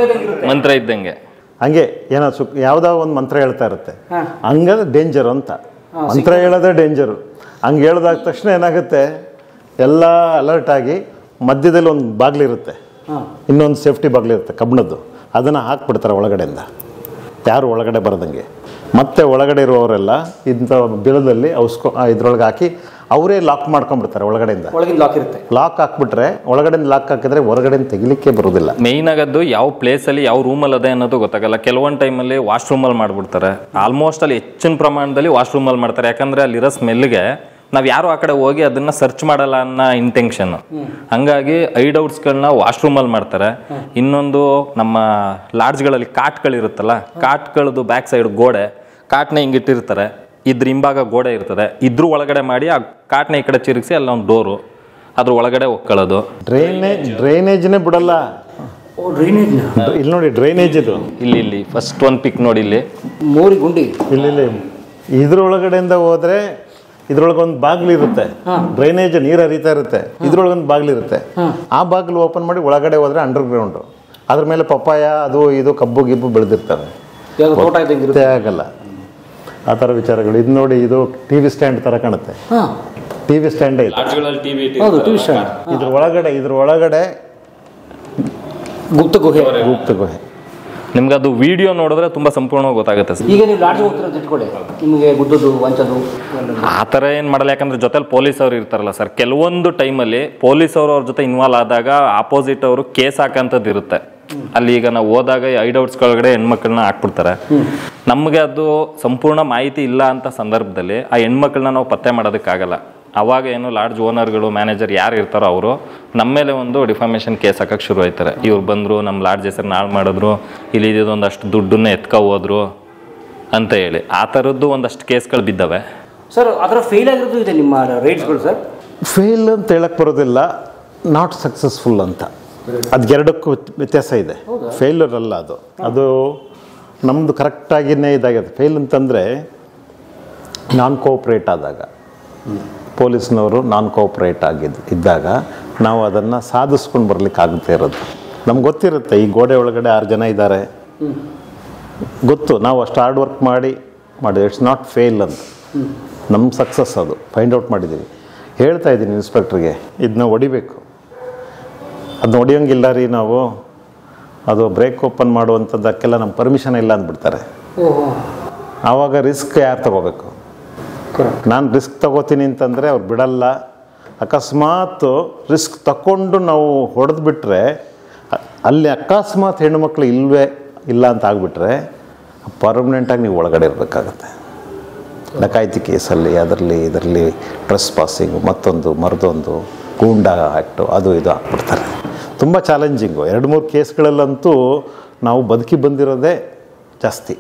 ಮಂತ್ರ ಇದ್ದಂಗೆ ಹಂಗೆ ಏನೋ ಸುಕ್ ಯಾವುದೋ ಒಂದು ಮಂತ್ರ ಹೇಳ್ತಾ ಇರುತ್ತೆ ಹಂಗಂದ್ರೆ ಡೇಂಜರ್ ಅಂತ ಮಂತ್ರ ಹೇಳೋದೇ ಡೇಂಜರು ಹಂಗೆ ಹೇಳ್ದಾದ ತಕ್ಷಣ ಏನಾಗುತ್ತೆ ಎಲ್ಲ ಅಲರ್ಟ್ ಆಗಿ ಮಧ್ಯದಲ್ಲಿ ಒಂದು ಬಾಗಿಲಿರುತ್ತೆ ಇನ್ನೊಂದು ಸೇಫ್ಟಿ ಬಾಗಿಲಿರುತ್ತೆ ಕಬ್ಬಿಣದ್ದು ಅದನ್ನು ಹಾಕ್ಬಿಡ್ತಾರೆ ಒಳಗಡೆಯಿಂದ ಯಾರು ಒಳಗಡೆ ಬರದಂಗೆ ಮತ್ತೆ ಒಳಗಡೆ ಇರುವವರೆಲ್ಲ ಇಂಥ ಬಿಲದಲ್ಲಿ ಔಸ್ಕೊ ಇದ್ರೊಳಗೆ ಹಾಕಿ ಅವರೇ ಲಾಕ್ ಮಾಡ್ಕೊಂಡ್ಬಿಡ್ತಾರೆ ಒಳಗಡೆಯಿಂದ ಒಳಗಿನ ಲಾಕ್ ಇರುತ್ತೆ ಲಾಕ್ ಹಾಕ್ಬಿಟ್ರೆ ಒಳಗಡೆಯಿಂದ ಲಾಕ್ ಹಾಕಿದ್ರೆ ಹೊರಗಡೆಯಿಂದ ತೆಗಿಲಿಕ್ಕೆ ಬರೋದಿಲ್ಲ ಮೇಯ್ನ್ ಆಗದ್ದು ಯಾವ ಪ್ಲೇಸಲ್ಲಿ ಯಾವ ರೂಮಲ್ಲಿ ಅದೇ ಅನ್ನೋದು ಗೊತ್ತಾಗಲ್ಲ ಕೆಲವೊಂದು ಟೈಮಲ್ಲಿ ವಾಶ್ರೂಮಲ್ಲಿ ಮಾಡ್ಬಿಡ್ತಾರೆ ಆಲ್ಮೋಸ್ಟ್ ಅಲ್ಲಿ ಹೆಚ್ಚಿನ ಪ್ರಮಾಣದಲ್ಲಿ ವಾಶ್ರೂಮಲ್ಲಿ ಮಾಡ್ತಾರೆ ಯಾಕಂದ್ರೆ ಅಲ್ಲಿರೋ ಸ್ಮೆಲ್ಗೆ ನಾವು ಯಾರು ಆ ಕಡೆ ಹೋಗಿ ಅದನ್ನ ಸರ್ಚ್ ಮಾಡಲ್ಲ ಅನ್ನೋ ಇಂಟೆನ್ಷನ್ ಹಂಗಾಗಿ ಐಡೌಟ್ಸ್ಗಳನ್ನ ವಾಶ್ರೂಮಲ್ಲಿ ಮಾಡ್ತಾರೆ ಇನ್ನೊಂದು ನಮ್ಮ ಲಾಡ್ಜ್ಗಳಲ್ಲಿ ಕಾಟ್ಗಳಿರುತ್ತಲ್ಲ ಕಾಟ್ಗಳದ್ದು ಬ್ಯಾಕ್ ಸೈಡ್ ಗೋಡೆ ಕಾಟ್ನ ಹಿಂಗಿಟ್ಟಿರ್ತಾರೆ ಇದ್ರ ಹಿಂಭಾಗ ಗೋಡೆ ಇರ್ತದೆ ಇದ್ರ ಒಳಗಡೆ ಮಾಡಿ ಆ ಕಾಟ್ನ ಈ ಕಡೆ ತಿರುಗಿಸಿ ಅಲ್ಲೊಂದು ಡೋರು ಅದ್ರ ಒಳಗಡೆ ಹೋಗ್ಕೊಳ್ಳೋದು ಡ್ರೈನೇಜ್ ಡ್ರೈನೇಜ್ನೇ ಬಿಡಲ್ಲ ಓ ಡ್ರೈನೇಜ್ನ ಇಲ್ಲಿ ನೋಡಿ ಡ್ರೈನೇಜ್ ಇದು ಇಲ್ಲಿ ಇಲ್ಲಿ ಫಸ್ಟ್ ಒಂದು ಪಿಕ್ ನೋಡಿ ಇಲ್ಲಿ ಮೋರಿ ಗುಂಡಿ ಇಲ್ಲಿ ಇಲ್ಲಿ ಇದ್ರೊಳಗಡೆಯಿಂದ ಹೋದ್ರೆ ಇದ್ರೊಳಗೆ ಒಂದು ಬಾಗಿಲು ಇರುತ್ತೆ ಡ್ರೈನೇಜ್ ನೀರು ಹರಿತಾ ಇರುತ್ತೆ ಇದ್ರೊಳಗೆ ಒಂದು ಬಾಗಿಲು ಇರುತ್ತೆ ಆ ಬಾಗಿಲು ಓಪನ್ ಮಾಡಿ ಒಳಗಡೆ ಹೋದ್ರೆ ಅಂಡರ್ ಗ್ರೌಂಡು ಅದ್ರ ಮೇಲೆ ಪಪ್ಪಾಯ ಅದು ಇದು ಕಬ್ಬು ಗಿಬ್ಬು ಬೆಳೆದಿರ್ತವೆ ಯಾವ್ದು ತೋಟ ಇದ್ದಂಗೆ ಇರುತ್ತೆ ಗೊತ್ತೇ ಆಗಲ್ಲ ಆ ಥರ ವಿಚಾರಗಳು ಇದು ನೋಡಿ ಇದು ಟಿ ವಿ ಸ್ಟ್ಯಾಂಡ್ ಥರ ಕಾಣುತ್ತೆ ಹಾಂ ಟಿ ವಿ ಸ್ಟ್ಯಾಂಡೇ ಇದೆ ಹೌದು ಟಿ ವಿ ಸ್ಟ್ಯಾಂಡ್ ಇದ್ರ ಒಳಗಡೆ ಇದ್ರ ಒಳಗಡೆ ಗುಪ್ತ ಗುಹೆ ಗುಪ್ತ ಗುಹೆ ನಿಮ್ಗೆ ಅದು ವಿಡಿಯೋ ನೋಡಿದ್ರೆ ತುಂಬಾ ಸಂಪೂರ್ಣವಾಗಿ ಗೊತ್ತಾಗುತ್ತೆ ಸರ್ ಈಗ ನೀವು ಲಾಡ್ಜ್ ಹೋಗ್ತೀರ ಅಂತ ಇಟ್ಕೊಳ್ಳಿ ನಿಮಗೆ ಗುದ್ದದು ವಂಚದು ಎಲ್ಲ. ಆ ಥರ ಏನು ಮಾಡಲ್ಲ ಯಾಕಂದ್ರೆ ಜೊತೆಲಿ ಪೊಲೀಸ್ ಅವ್ರು ಇರ್ತಾರಲ್ಲ ಸರ್ ಕೆಲವೊಂದು ಟೈಮಲ್ಲಿ ಪೊಲೀಸ್ ಅವರು ಅವ್ರ ಜೊತೆ ಇನ್ವಾಲ್ವ್ ಆದಾಗ ಆಪೋಸಿಟ್ ಅವರು ಕೇಸ್ ಹಾಕಂಥದ್ದು ಇರುತ್ತೆ ಅಲ್ಲಿ ಈಗ ನಾವು ಹೋದಾಗ ಐಡೌಟ್ಸ್ ಕೆಳಗಡೆ ಹೆಣ್ಮಕ್ಳನ್ನ ಹಾಕ್ಬಿಡ್ತಾರೆ ನಮಗೆ ಅದು ಸಂಪೂರ್ಣ ಮಾಹಿತಿ ಇಲ್ಲ ಅಂತ ಸಂದರ್ಭದಲ್ಲಿ ಆ ಹೆಣ್ಮಕ್ಳನ್ನ ನಾವು ಪತ್ತೆ ಮಾಡೋದಕ್ಕಾಗಲ್ಲ ಅವಾಗ ಏನು ಲಾಡ್ಜ್ ಓನರ್ಗಳು ಮ್ಯಾನೇಜರ್ ಯಾರು ಇರ್ತಾರೋ ಅವರು ನಮ್ಮ ಮೇಲೆ ಒಂದು ಡಿಫಾಮೇಷನ್ ಕೇಸ್ ಹಾಕಕ್ಕೆ ಶುರು ಆಯ್ತಾರೆ ಇವ್ರು ಬಂದರು ನಮ್ಮ ಲಾಡ್ಜ್ ಹೆಸರು ನಾಳು ಮಾಡಿದ್ರು ಇಲ್ಲಿ ಇದೊಂದಷ್ಟು ದುಡ್ಡನ್ನ ಎತ್ಕೊ ಹೋದ್ರು ಅಂತ ಹೇಳಿ ಆ ಥರದ್ದು ಒಂದಷ್ಟು ಕೇಸ್ಗಳು ಬಿದ್ದವೆ ಸರ್ ಆ ಥರ ಫೇಲ್ ಆಗಿರೋದು ಇದೆ ನಿಮ್ಮ ರೇಟ್ಸ್ಗಳು ಸರ್ ಫೇಲ್ ಅಂತ ಹೇಳಕ್ಕೆ ಬರೋದಿಲ್ಲ ನಾಟ್ ಸಕ್ಸಸ್ಫುಲ್ ಅಂತ ಅದು ಎರಡಕ್ಕೂ ವ್ಯತ್ಯಾಸ ಇದೆ ಫೇಲ್ಯೂರ್ ಅಲ್ಲ ಅದು ಅದು ನಮ್ಮದು ಕರೆಕ್ಟಾಗಿಯೇ ಇದಾಗಿದೆ ಫೇಲ್ ಅಂತಂದರೆ ನಾನ್ ಕೋಆಪ್ರೇಟ್ ಆದಾಗ ಪೊಲೀಸ್ನವರು ನಾನ್ ಕೋಆಪ್ರೇಟ್ ಆಗಿದ್ದು ಇದ್ದಾಗ ನಾವು ಅದನ್ನು ಸಾಧಿಸ್ಕೊಂಡು ಬರ್ಲಿಕ್ಕೆ ಆಗದೇ ಇರೋದು ನಮ್ಗೆ ಗೊತ್ತಿರುತ್ತೆ ಈ ಗೋಡೆ ಒಳಗಡೆ ಆರು ಜನ ಇದ್ದಾರೆ ಗೊತ್ತು ನಾವು ಅಷ್ಟು ಹಾರ್ಡ್ ವರ್ಕ್ ಮಾಡಿ ಮಾಡಿದ್ವಿ ಇಟ್ಸ್ ನಾಟ್ ಫೇಲ್ ಅಂತ ನಮ್ಮ ಸಕ್ಸಸ್ ಅದು ಫೈಂಡ್ ಔಟ್ ಮಾಡಿದ್ದೀವಿ ಹೇಳ್ತಾ ಇದ್ದೀನಿ ಇನ್ಸ್ಪೆಕ್ಟ್ರಿಗೆ ಇದನ್ನ ಹೊಡಿಬೇಕು ಅದನ್ನ ಹೊಡಿಯೋಂಗಿಲ್ಲ ರೀ ನಾವು ಅದು ಬ್ರೇಕ್ ಓಪನ್ ಮಾಡುವಂಥದ್ದಕ್ಕೆಲ್ಲ ನಮ್ಮ ಪರ್ಮಿಷನ್ ಇಲ್ಲ ಅಂದ್ಬಿಡ್ತಾರೆ ಆವಾಗ ರಿಸ್ಕ್ ಯಾರು ತಗೋಬೇಕು ನಾನು ರಿಸ್ಕ್ ತಗೋತೀನಿ ಅಂತಂದರೆ ಅವ್ರು ಬಿಡಲ್ಲ ಅಕಸ್ಮಾತ್ ರಿಸ್ಕ್ ತಗೊಂಡು ನಾವು ಹೊಡೆದು ಬಿಟ್ಟರೆ ಅಲ್ಲಿ ಅಕಸ್ಮಾತ್ ಹೆಣ್ಣುಮಕ್ಳು ಇಲ್ವೇ ಇಲ್ಲ ಅಂತ ಆಗಿಬಿಟ್ರೆ ಪರ್ಮನೆಂಟಾಗಿ ನೀವು ಒಳಗಡೆ ಇರಬೇಕಾಗತ್ತೆ ಡಕಾಯಿತಿ ಕೇಸಲ್ಲಿ ಅದರಲ್ಲಿ ಇದರಲ್ಲಿ ಟ್ರೆಸ್ ಪಾಸಿಂಗು ಮತ್ತೊಂದು ಮರದೊಂದು ಗೂಂಡಾ ಆ್ಯಕ್ಟು ಅದು ಇದು ಹಾಕ್ಬಿಡ್ತಾರೆ ತುಂಬ ಚಾಲೆಂಜಿಂಗು ಎರಡು ಮೂರು ಕೇಸ್ಗಳಲ್ಲಂತೂ ನಾವು ಬದುಕಿ ಬಂದಿರೋದೇ ಜಾಸ್ತಿ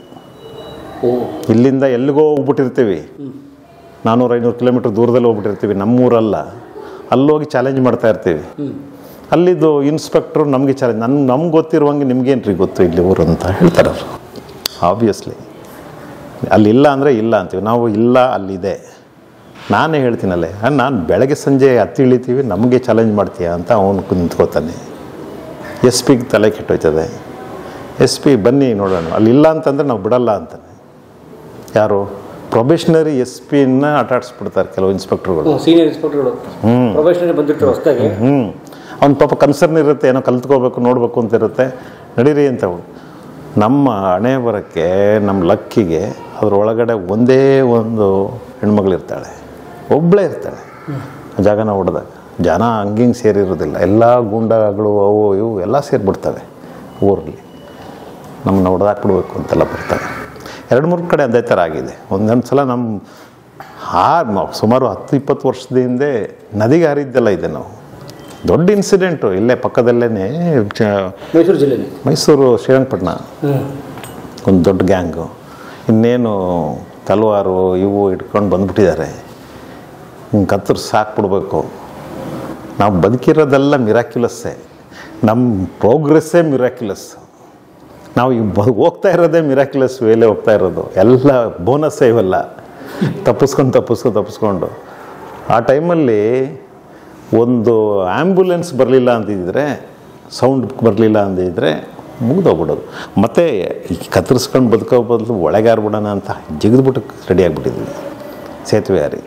ಇಲ್ಲಿಂದ ಎಲ್ಲಿಗೋ ಹೋಗ್ಬಿಟ್ಟಿರ್ತೀವಿ ನಾನ್ನೂರು ಐನೂರು ಕಿಲೋಮೀಟ್ರ್ ದೂರದಲ್ಲಿ ಹೋಗ್ಬಿಟ್ಟಿರ್ತೀವಿ ನಮ್ಮೂರಲ್ಲ ಅಲ್ಲೋಗಿ ಚಾಲೆಂಜ್ ಮಾಡ್ತಾ ಇರ್ತೀವಿ ಅಲ್ಲಿದ್ದು ಇನ್ಸ್ಪೆಕ್ಟ್ರು ನಮಗೆ ಚಾಲೆಂಜ್ ನನ್ಗೆ ನಮ್ಗೆ ಗೊತ್ತಿರುವಂಗೆ ನಿಮ್ಗೇನು ರೀ ಗೊತ್ತು ಇಲ್ಲಿ ಊರು ಅಂತ ಹೇಳ್ತಾರೆ ಅವರು ಆಬ್ವಿಯಸ್ಲಿ ಅಲ್ಲಿ ಇಲ್ಲ ಅಂದರೆ ಇಲ್ಲ ಅಂತೀವಿ ನಾವು ಇಲ್ಲ ಅಲ್ಲಿದೆ ನಾನೇ ಹೇಳ್ತೀನಲ್ಲೇ ನಾನು ಬೆಳಗ್ಗೆ ಸಂಜೆ ಹತ್ತಿ ಇಳಿತೀವಿ ನಮಗೆ ಚಾಲೆಂಜ್ ಮಾಡ್ತೀಯ ಅಂತ ಅವನು ನಿಂತ್ಕೋತಾನೆ ಎಸ್ ಪಿಗೆ ತಲೆ ಕೆಟ್ಟೋಯ್ತದೆ ಎಸ್ ಪಿ ಬನ್ನಿ ನೋಡೋಣ ಅಲ್ಲಿ ಇಲ್ಲ ಅಂತಂದರೆ ನಾವು ಬಿಡಲ್ಲ ಅಂತಾನೆ ಯಾರು ಪ್ರೊಬೇಷನರಿ ಎಸ್ ಪಿನ ಆಟಾಡಿಸ್ಬಿಡ್ತಾರೆ ಕೆಲವು ಇನ್ಸ್ಪೆಕ್ಟ್ರುಗಳು ಸೀನಿಯರ್ ಇನ್ಸ್ಪೆಕ್ಟರ್ಗಳು ಪ್ರೊಫೆಷನಲ್ ಬಂದಿರ್ತಾರೆ ಹೊಸದಾಗಿ ಹ್ಞೂ ಅವ್ನ ಪಾಪ ಕನ್ಸರ್ನ್ ಇರುತ್ತೆ ಏನೋ ಕಲ್ತ್ಕೋಬೇಕು ನೋಡಬೇಕು ಅಂತ ಇರುತ್ತೆ ನಡೀರಿ ಅಂತ ಅವ್ರು. ನಮ್ಮ ಹಣೆ ಬರೋಕ್ಕೆ ನಮ್ಮ ಲಕ್ಕಿಗೆ ಅದರೊಳಗಡೆ ಒಂದೇ ಒಂದು ಹೆಣ್ಮಗಳಿರ್ತಾಳೆ ಒಬ್ಬಳೇ ಇರ್ತಾಳೆ ಆ ಜಾಗನ ಹೊಡೆದಾಗ ಜನ ಹಂಗಿಂಗೆ ಸೇರಿರೋದಿಲ್ಲ ಎಲ್ಲ ಗೂಂಡಗಳು ಅವು ಇವು ಎಲ್ಲ ಸೇರಿಬಿಡ್ತವೆ ಊರಲ್ಲಿ ನಮ್ಮನ್ನ ಹೊಡೆದಾಕ್ಬಿಡ್ಬೇಕು ಅಂತೆಲ್ಲ ಬರ್ತಾರೆ ಎರಡು ಮೂರು ಕಡೆ ಅದೇ ಥರ ಆಗಿದೆ ಒಂದೊಂದು ಸಲ ನಮ್ಮ ಹಾರ್ ನಾವು ಸುಮಾರು ಹತ್ತು ಇಪ್ಪತ್ತು ವರ್ಷದ ಹಿಂದೆ ನದಿಗೆ ಹಾರಿದ್ದೆಲ್ಲ ಇದೆ ನಾವು ದೊಡ್ಡ ಇನ್ಸಿಡೆಂಟು ಇಲ್ಲೇ ಪಕ್ಕದಲ್ಲೇ ಮೈಸೂರು ಜಿಲ್ಲೆನೇ ಮೈಸೂರು ಶ್ರೀರಂಗಪಟ್ಟಣ ಒಂದು ದೊಡ್ಡ ಗ್ಯಾಂಗು ಇನ್ನೇನು ತಲವಾರು ಇವು ಇಟ್ಕೊಂಡು ಬಂದ್ಬಿಟ್ಟಿದ್ದಾರೆ ಹಿಂಗೆ ಕತ್ತರಿಸಿ ಸಾಕ್ಬಿಡ್ಬೇಕು ನಾವು ಬದುಕಿರೋದೆಲ್ಲ ಮಿರಾಕ್ಯುಲಸ್ಸೇ ನಮ್ಮ ಪ್ರೋಗ್ರೆಸ್ಸೇ ಮಿರಾಕ್ಯುಲಸ್ ನಾವು ಈಗ ಬ ಹೋಗ್ತಾ ಇರೋದೇ ಮಿರಾಕ್ಯುಲಸ್ ವೇಲೆ ಹೋಗ್ತಾ ಇರೋದು ಎಲ್ಲ ಬೋನಸ್ಸೇ ಇವೆಲ್ಲ ತಪ್ಪಿಸ್ಕೊಂಡು ತಪ್ಪಿಸ್ಕೊಂಡು ತಪ್ಪಿಸ್ಕೊಂಡು ಆ ಟೈಮಲ್ಲಿ ಒಂದು ಆ್ಯಂಬುಲೆನ್ಸ್ ಬರಲಿಲ್ಲ ಅಂತಿದ್ರೆ ಸೌಂಡ್ ಬರಲಿಲ್ಲ ಅಂದಿದ್ರೆ ಮುಗ್ದೋಗ್ಬಿಡೋದು ಮತ್ತು ಈ ಕತ್ತರಿಸ್ಕೊಂಡು ಬದುಕೋ ಬದಲು ಒಳಗಾರ್ಬಿಡೋಣ ಅಂತ ಜಿಗಿದ್ಬಿಟ್ಟು ರೆಡಿ ಆಗಿಬಿಟ್ಟಿದ್ವಿ ಸೇತುವೆ ಹಾರಿ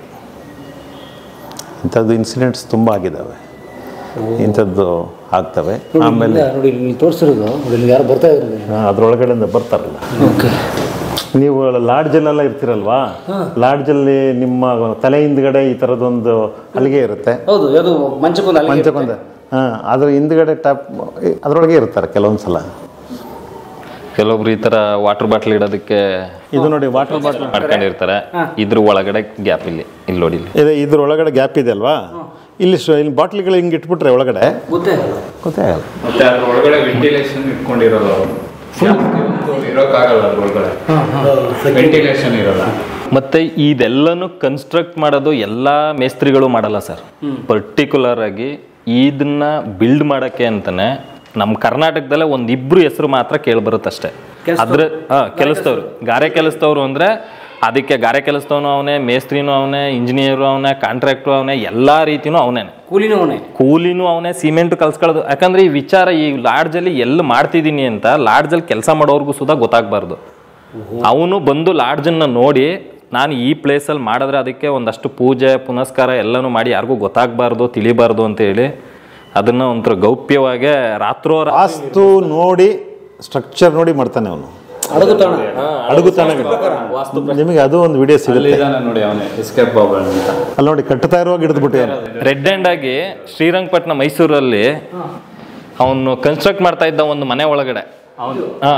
ಇಂಥದ್ದು ಇನ್ಸಿಡೆಂಟ್ಸ್ ತುಂಬ ಆಗಿದ್ದಾವೆ ಇಂಥದ್ದು ಆಗ್ತವೆ ಆಮೇಲೆ ನೋಡಿ ಇಲ್ಲಿ ತೋರಿಸಿರೋದು ನೋಡಿ ಇಲ್ಲಿ ಯಾರು ಬರ್ತಾ ಇದ್ದಾರೆ ಅದರೊಳಗಡೆಯಿಂದ ಬರ್ತಾರಲ್ಲ ಓಕೆ ನೀವು ಲಾಡ್ಜಲ್ಲೆಲ್ಲ ಇರ್ತಿರಲ್ವಾ ಲಾಡ್ಜಲ್ಲಿ ನಿಮ್ಮ ತಲೆ ಹಿಂದ್ಗಡೆ ಈ ಥರದೊಂದು ಹಲಿಗೆ ಇರುತ್ತೆ ಹೌದು ಯಾವುದು ಮಂಚಕ್ಕೊಂದು ಅಲ್ಲಿಗೆ ಮಂಚಕೊಂದ ಹಾಂ ಅದ್ರ ಹಿಂದ್ಗಡೆ ಟಾಪ್ ಅದರೊಳಗೆ ಇರ್ತಾರೆ ಕೆಲವೊಂದು ಸಲ ಕೆಲವೊಬ್ರು ಈ ಥರ ವಾಟರ್ ಬಾಟ್ಲ್ ಇಡೋದಕ್ಕೆ ಇದು ನೋಡಿ ವಾಟರ್ ಬಾಟಲ್ ಮಾಡ್ಕೊಂಡಿರ್ತಾರೆ ಇದ್ರ ಒಳಗಡೆ ಗ್ಯಾಪ್ ಇಲ್ಲಿ ಇಲ್ಲಿ ನೋಡಿ ಇಲ್ಲಿ ಇದೆ ಇದ್ರೊಳಗಡೆ ಗ್ಯಾಪ್ ಇದೆ ಅಲ್ವಾ ಇಲ್ಲಿ ಶ- ಇಲ್ಲಿ ಬಾಟ್ಲಿಗಳು ಹಿಂಗೆ ಇಟ್ಬಿಟ್ರೆ ಒಳಗಡೆ ಗೊತ್ತೇ ಗೊತ್ತೇ ಆಗಲ್ಲ ಮತ್ತೆ ಅದ್ರ ಒಳಗಡೆ ವೆಂಟಿಲೇಷನ್ ಇಟ್ಕೊಂಡಿರೋದು ಅವರು ಇರೋಕ್ಕಾಗಲ್ಲ ಅದ್ರ ಒಳಗಡೆ ವೆಂಟಿಲೇಷನ್ ಇರಲ್ಲ ಮತ್ತೆ ಇದೆಲ್ಲನೂ ಕನ್ಸ್ಟ್ರಕ್ಟ್ ಮಾಡೋದು ಎಲ್ಲ ಮೇಸ್ತ್ರಿಗಳು ಮಾಡಲ್ಲ ಸರ್ ಪರ್ಟಿಕ್ಯುಲರ್ ಆಗಿ ಇದನ್ನ ಬಿಲ್ಡ್ ಮಾಡಕ್ಕೆ ಅಂತಾನೆ ನಮ್ಮ ಕರ್ನಾಟಕದಲ್ಲೇ ಒಂದ್ ಇಬ್ರು ಹೆಸರು ಮಾತ್ರ ಕೇಳ್ಬರುತ್ತಷ್ಟೇ ಅದ್ರ ಹಾ ಕೆಲಸದವ್ರು ಗಾರೆ ಕೆಲಸದವ್ರು ಅಂದ್ರೆ ಅದಕ್ಕೆ ಗಾರೆ ಕೆಲಸದವನು ಅವನೇ ಮೇಸ್ತ್ರಿನೂ ಅವನೇ ಇಂಜಿನಿಯರು ಅವನೇ ಕಾಂಟ್ರಾಕ್ಟ್ರು ಅವನೇ ಎಲ್ಲಾ ರೀತಿನೂ ಅವನೇನೆ ಕೂಲಿನೂ ಅವನೇ ಕೂಲಿನೂ ಅವನೇ ಸಿಮೆಂಟ್ ಕಲ್ಸ್ಕೊಳ್ಳೋದು ಯಾಕಂದ್ರೆ ಈ ವಿಚಾರ ಈ ಲಾಡ್ಜಲ್ಲಿ ಎಲ್ಲಿ ಮಾಡ್ತಿದ್ದೀನಿ ಅಂತ ಲಾಡ್ಜಲ್ಲಿ ಕೆಲಸ ಮಾಡೋರ್ಗೂ ಸುಧಾ ಗೊತ್ತಾಗಬಾರ್ದು ಅವನು ಬಂದು ಲಾಡ್ಜನ್ನ ನೋಡಿ ನಾನು ಈ ಪ್ಲೇಸಲ್ಲಿ ಮಾಡಿದ್ರೆ ಅದಕ್ಕೆ ಒಂದಷ್ಟು ಪೂಜೆ ಪುನಸ್ಕಾರ ಎಲ್ಲನೂ ಮಾಡಿ ಯಾರಿಗೂ ಗೊತ್ತಾಗಬಾರ್ದು ತಿಳಿಬಾರ್ದು ಅಂತ ಹೇಳಿ ಅದನ್ನ ಒಂಥರ ಗೌಪ್ಯವಾಗಿ ರಾತ್ರೋ ವಾಸ್ತು ನೋಡಿ ಸ್ಟ್ರಕ್ಚರ್ ನೋಡಿ ಮಾಡ್ತಾನೆ ಅವನು ಅಡಗು ತಾಣ ಅಡುಗು ತಾಣ ನಿಮಗೆ ಅದು ಒಂದು ವಿಡಿಯೋ ಸಿಗುತ್ತೆ ಇದಾನೆ ನೋಡಿ ಅವನೇ ಎಸ್ಕೇಪ್ ಬಾಬಲ್ ಅಂತ ಅಲ್ಲಿ ನೋಡಿ ಕಟ್ತಾ ಇರುವಾಗ ಹಿಡಿದ್ಬಿಟ್ಟು ರೆಡ್ ಹ್ಯಾಂಡ್ ಆಗಿ ಶ್ರೀರಂಗಪಟ್ಟಣ ಮೈಸೂರಲ್ಲಿ ಅವನು ಕನ್ಸ್ಟ್ರಕ್ಟ್ ಮಾಡ್ತಾ ಇದ್ದ ಒಂದು ಮನೆ ಒಳಗಡೆ ಹಾ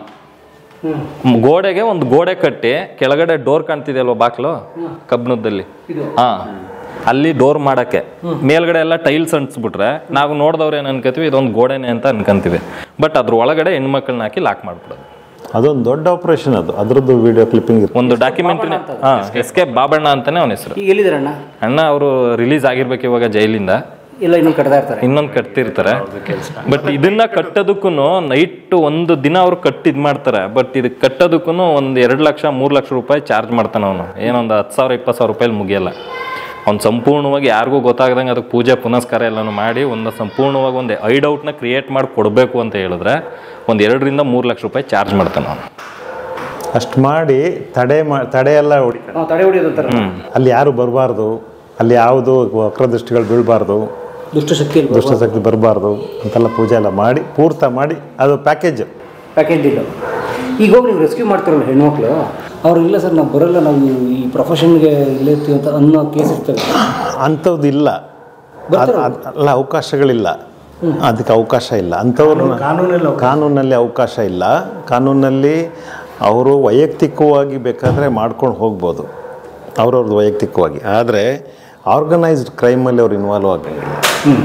ಮ್- ಗೋಡೆಗೆ ಒಂದು ಗೋಡೆ ಕಟ್ಟಿ ಕೆಳಗಡೆ ಡೋರ್ ಕಾಣ್ತಿದೆ ಅಲ್ವಾ ಬಾಕ್ಲು ಕಬ್ಬಿಣದಲ್ಲಿ ಹಾ ಅಲ್ಲಿ ಡೋರ್ ಮಾಡಕ್ಕೆ ಮೇಲ್ಗಡೆ ಎಲ್ಲ ಟೈಲ್ಸ್ ಅಂಟಿಸ್ಬಿಟ್ರೆ ನಾವು ನೋಡಿದವ್ರು ಏನು ಅನ್ಕೋತೀವಿ ಇದೊಂದು ಗೋಡೆನೆ ಅಂತ ಅನ್ಕೊಂತೀವಿ ಬಟ್ ಅದ್ರ ಒಳಗಡೆ ಹೆಣ್ಮಕ್ಳನ್ನ ಹಾಕಿ ಲಾಕ್ ಮಾಡ್ಬಿಡೋದು ಅದೊಂದು ದೊಡ್ಡ ಆಪರೇಷನ್ ಅದು ಅದ್ರದ್ದು ವಿಡಿಯೋ ಕ್ಲಿಪ್ಪಿಂಗ್ ಒಂದು ಡಾಕ್ಯುಮೆಂಟ್ರಿ ಹಾಂ ಎಸ್ ಕೆ ಬಾಬಣ್ಣ ಅಂತಾನೆ ಅವನ ಹೆಸರು ಈಗ ಎಲ್ಲಿದ್ದಾರಣ್ಣ ಅಣ್ಣ ಅವರು ರಿಲೀಸ್ ಆಗಿರ್ಬೇಕು ಇವಾಗ ಜೈಲಿಂದ ಇಲ್ಲ ಇನ್ನೂ ಕಟ್ತಾ ಇರ್ತಾರೆ ಇನ್ನೊಂದು ಕಟ್ತಿರ್ತಾರೆ ಬಟ್ ಇದನ್ನ ಕಟ್ಟೋದಕ್ಕೂ ನೈಟ್ ಒಂದು ದಿನ ಅವ್ರು ಕಟ್ ಇದ್ ಮಾಡ್ತಾರೆ ಬಟ್ ಇದು ಕಟ್ಟೋದಕ್ಕೂ ಒಂದು ಎರಡು ಲಕ್ಷ ಮೂರು ಲಕ್ಷ ರೂಪಾಯಿ ಚಾರ್ಜ್ ಮಾಡ್ತಾನೆ ಅವನು ಏನೊಂದು ಹತ್ತು ಸಾವಿರ ಇಪ್ಪತ್ತು ಸಾವಿರ ರೂಪಾಯಿ ಮುಗಿಯಲ್ಲ ಅವ್ನು ಸಂಪೂರ್ಣವಾಗಿ ಯಾರಿಗೂ ಗೊತ್ತಾಗ್ದಂಗೆ ಅದಕ್ಕೆ ಪೂಜೆ ಪುನಸ್ಕಾರ ಎಲ್ಲನೂ ಮಾಡಿ ಒಂದು ಸಂಪೂರ್ಣವಾಗಿ ಒಂದು ಐಡ್ ಔಟ್ನ ಕ್ರಿಯೇಟ್ ಮಾಡಿ ಕೊಡಬೇಕು ಅಂತ ಹೇಳಿದ್ರೆ ಒಂದು ಎರಡರಿಂದ ಮೂರು ಲಕ್ಷ ರೂಪಾಯಿ ಚಾರ್ಜ್ ಮಾಡ್ತಾನೆ ಅವನು ಅಷ್ಟು ಮಾಡಿ ತಡೆ ಮಾ ತಡೆ ಎಲ್ಲ ಹೊಡಿತಾರೆ ಹಾಂ ತಡೆ ಹೊಡಿಯೋದು ಅಂತಾರೆ ಅಲ್ಲಿ ಯಾರು ಬರಬಾರ್ದು ಅಲ್ಲಿ ಯಾವುದು ವಕ್ರದೃಷ್ಟಿಗಳು ಬೀಳಬಾರ್ದು ದುಷ್ಟಶಕ್ತಿ ದುಷ್ಟಶಕ್ತಿ ಬರಬಾರ್ದು ಅಂತೆಲ್ಲ ಪೂಜೆ ಎಲ್ಲ ಮಾಡಿ ಪೂರ್ತ ಮಾಡಿ ಅದು ಪ್ಯಾಕೇಜ್ ಪ್ಯಾಕೇಜ್ ಡೀಲು ಈಗ ಹೋಗಿ ನೀವು ರೆಸ್ಕ್ಯೂ ಮಾಡ್ತಾರಲ್ಲ ಹೆಣ್ಮಕ್ಳು ಅವ್ರು ಇಲ್ಲ ಸರ್ ನಾವು ಬರಲ್ಲ ನಾವು ಈ ಪ್ರೊಫೆಷನ್ಗೆ ಇಲ್ಲೇ ಇರ್ತೀವಿ ಅಂತ ಅನ್ನೋ ಕೇಸ್ ಇರ್ತವೆ ಅಂಥದ್ದು ಇಲ್ಲ ಅದ್- ಅದ್- ಅಲ್ಲ ಅವಕಾಶಗಳಿಲ್ಲ ಅದಕ್ಕೆ ಅವಕಾಶ ಇಲ್ಲ ಅಂಥವ್ರನ್ನ ಕಾನೂನಲ್ಲಿ ಕಾನೂನಲ್ಲಿ ಅವಕಾಶ ಇಲ್ಲ ಕಾನೂನಲ್ಲಿ ಅವರು ವೈಯಕ್ತಿಕವಾಗಿ ಬೇಕಾದರೆ ಮಾಡ್ಕೊಂಡು ಹೋಗ್ಬೋದು ಅವ್ರವ್ರದ್ದು ವೈಯಕ್ತಿಕವಾಗಿ ಆದರೆ ಆರ್ಗನೈಸ್ಡ್ ಕ್ರೈಮಲ್ಲಿ ಅವ್ರು ಇನ್ವಾಲ್ವ್ ಆಗಂಗಿಲ್ಲ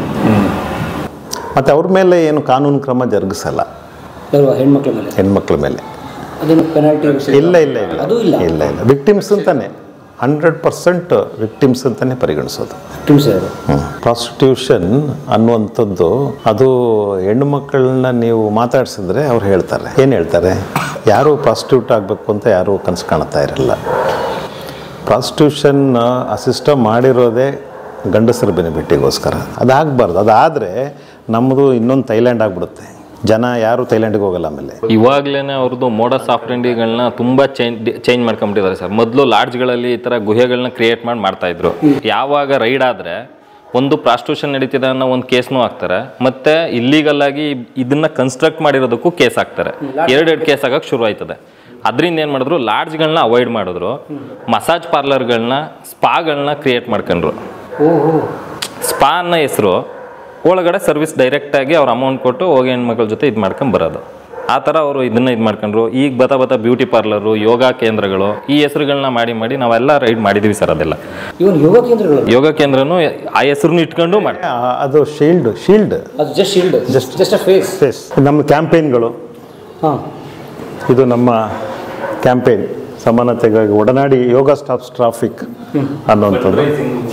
ಮತ್ತು ಅವ್ರ ಮೇಲೆ ಏನು ಕಾನೂನು ಕ್ರಮ ಜರುಗಿಸಲ್ಲ ಅಲ್ವಾ ಹೆಣ್ಮಕ್ಳ ಮೇಲೆ ಹೆಣ್ಮಕ್ಳ ಮೇಲೆ ಅದೇನು ಪೆನಾಲ್ಟಿ ಇಲ್ಲ ಇಲ್ಲ ಇಲ್ಲ ಅದು ಇಲ್ಲ ಇಲ್ಲ ಇಲ್ಲ ವಿಕ್ಟಿಮ್ಸ್ ಅಂತಾನೆ ಹಂಡ್ರೆಡ್ ಪರ್ಸೆಂಟ್ ವಿಕ್ಟಿಮ್ಸ್ ಅಂತಾನೆ ಪರಿಗಣಿಸೋದು ಟೀಮ್ಸ್ ಅದು ಪ್ರಾಸ್ಟಿಟ್ಯೂಷನ್ ಅನ್ನುವಂಥದ್ದು ಅದು ಹೆಣ್ಣು ಮಕ್ಕಳನ್ನ ನೀವು ಮಾತಾಡ್ಸಿದ್ರೆ ಅವ್ರು ಹೇಳ್ತಾರೆ ಏನು ಹೇಳ್ತಾರೆ ಯಾರು ಪ್ರಾಸ್ಟಿಟ್ಯೂಟ್ ಆಗಬೇಕು ಅಂತ ಯಾರೂ ಕನಸು ಕಾಣ್ತಾ ಇರಲ್ಲ ಪ್ರಾಸ್ಟಿಟ್ಯೂಷನ್ ಆ ಸಿಸ್ಟಮ್ ಮಾಡಿರೋದೇ ಗಂಡಸರ ಬೆನಿಫಿಟ್ಟಿಗೋಸ್ಕರ ಅದಾಗಬಾರ್ದು ಅದಾದರೆ ನಮ್ಮದು ಇನ್ನೊಂದು ಥೈಲ್ಯಾಂಡ್ ಆಗಿಬಿಡುತ್ತೆ ಜನ ಯಾರು ಥೈಲ್ಯಾಂಡಿಗೆ ಹೋಗಲ್ಲ ಆಮೇಲೆ ಇವಾಗ್ಲೇನೆ ಅವ್ರದ್ದು ಮೋಡಸ್ ಆಫ್ರೆಂಡಿಗಳನ್ನ ತುಂಬಾ ಚೇಂಜ್ ಚೇಂಜ್ ಮಾಡ್ಕೊಂಡ್ಬಿಟ್ಟಿದ್ದಾರೆ ಸರ್ ಮೊದಲು ಲಾಡ್ಜ್ಗಳಲ್ಲಿ ಈ ತರ ಗುಹೆಗಳನ್ನ ಕ್ರಿಯೇಟ್ ಮಾಡಿ ಮಾಡ್ತಾ ಇದ್ರು ಯಾವಾಗ ರೈಡ್ ಆದ್ರೆ ಒಂದು ಪ್ರಾಸ್ಟಿಟ್ಯೂಷನ್ ನಡೀತಿದೆ ಅನ್ನೋ ಒಂದು ಕೇಸ್ನೂ ಹಾಕ್ತಾರೆ ಮತ್ತೆ ಇಲ್ಲಿಗಲ್ ಆಗಿ ಇದನ್ನ ಕನ್ಸ್ಟ್ರಕ್ಟ್ ಮಾಡಿರೋದಕ್ಕೂ ಕೇಸ್ ಹಾಕ್ತಾರೆ ಎರಡೆರಡು ಕೇಸ್ ಆಗಕ್ಕೆ ಶುರು ಆಯ್ತದೆ ಅದರಿಂದ ಏನು ಮಾಡಿದ್ರು ಲಾಡ್ಜ್ಗಳನ್ನ ಅವಾಯ್ಡ್ ಮಾಡಿದ್ರು ಮಸಾಜ್ ಪಾರ್ಲರ್ಗಳನ್ನ ಸ್ಪಾಗಳನ್ನ ಕ್ರಿಯೇಟ್ ಮಾಡ್ಕೊಂಡ್ರು ಓಹೋ ಸ್ಪಾ ಅನ್ನೋ ಹೆಸರು ಒಳಗಡೆ ಸರ್ವಿಸ್ ಡೈರೆಕ್ಟಾಗಿ ಅವ್ರು ಅಮೌಂಟ್ ಕೊಟ್ಟು ಹೋಗಿ ಹೆಣ್ಮಕ್ಳ ಜೊತೆ ಇದು ಮಾಡ್ಕೊಂಡು ಬರೋದು ಆ ಥರ ಅವರು ಇದನ್ನ ಇದು ಮಾಡ್ಕೊಂಡ್ರು ಈಗ ಬತಾ ಬತಾ ಬ್ಯೂಟಿ ಪಾರ್ಲರು ಯೋಗ ಕೇಂದ್ರಗಳು ಈ ಹೆಸರುಗಳನ್ನ ಮಾಡಿ ಮಾಡಿ ನಾವೆಲ್ಲ ರೈಡ್ ಮಾಡಿದ್ದೀವಿ ಸರ್ ಅದೆಲ್ಲ ಇವನ್ ಯೋಗ ಕೇಂದ್ರಗಳು ಯೋಗ ಕೇಂದ್ರನು ಆ ಹೆಸರನ್ನು ಇಟ್ಕೊಂಡು ಮಾಡಿ ಆ- ಅದು ಶೀಲ್ಡ್ ಶೀಲ್ಡ್ ಅದು just shield just just a face face ನಮ್ಮ ಕ್ಯಾಂಪೇನ್ಗಳು ಹಾಂ ಇದು ನಮ್ಮ ಕ್ಯಾಂಪೇನ್ ಸಮಾನತೆಗಾಗಿ ಒಡನಾಡಿ ಯೋಗ ಸ್ಟಾಪ್ಸ್ ಟ್ರಾಫಿಕ್ ಅನ್ನುವಂಥದ್ದು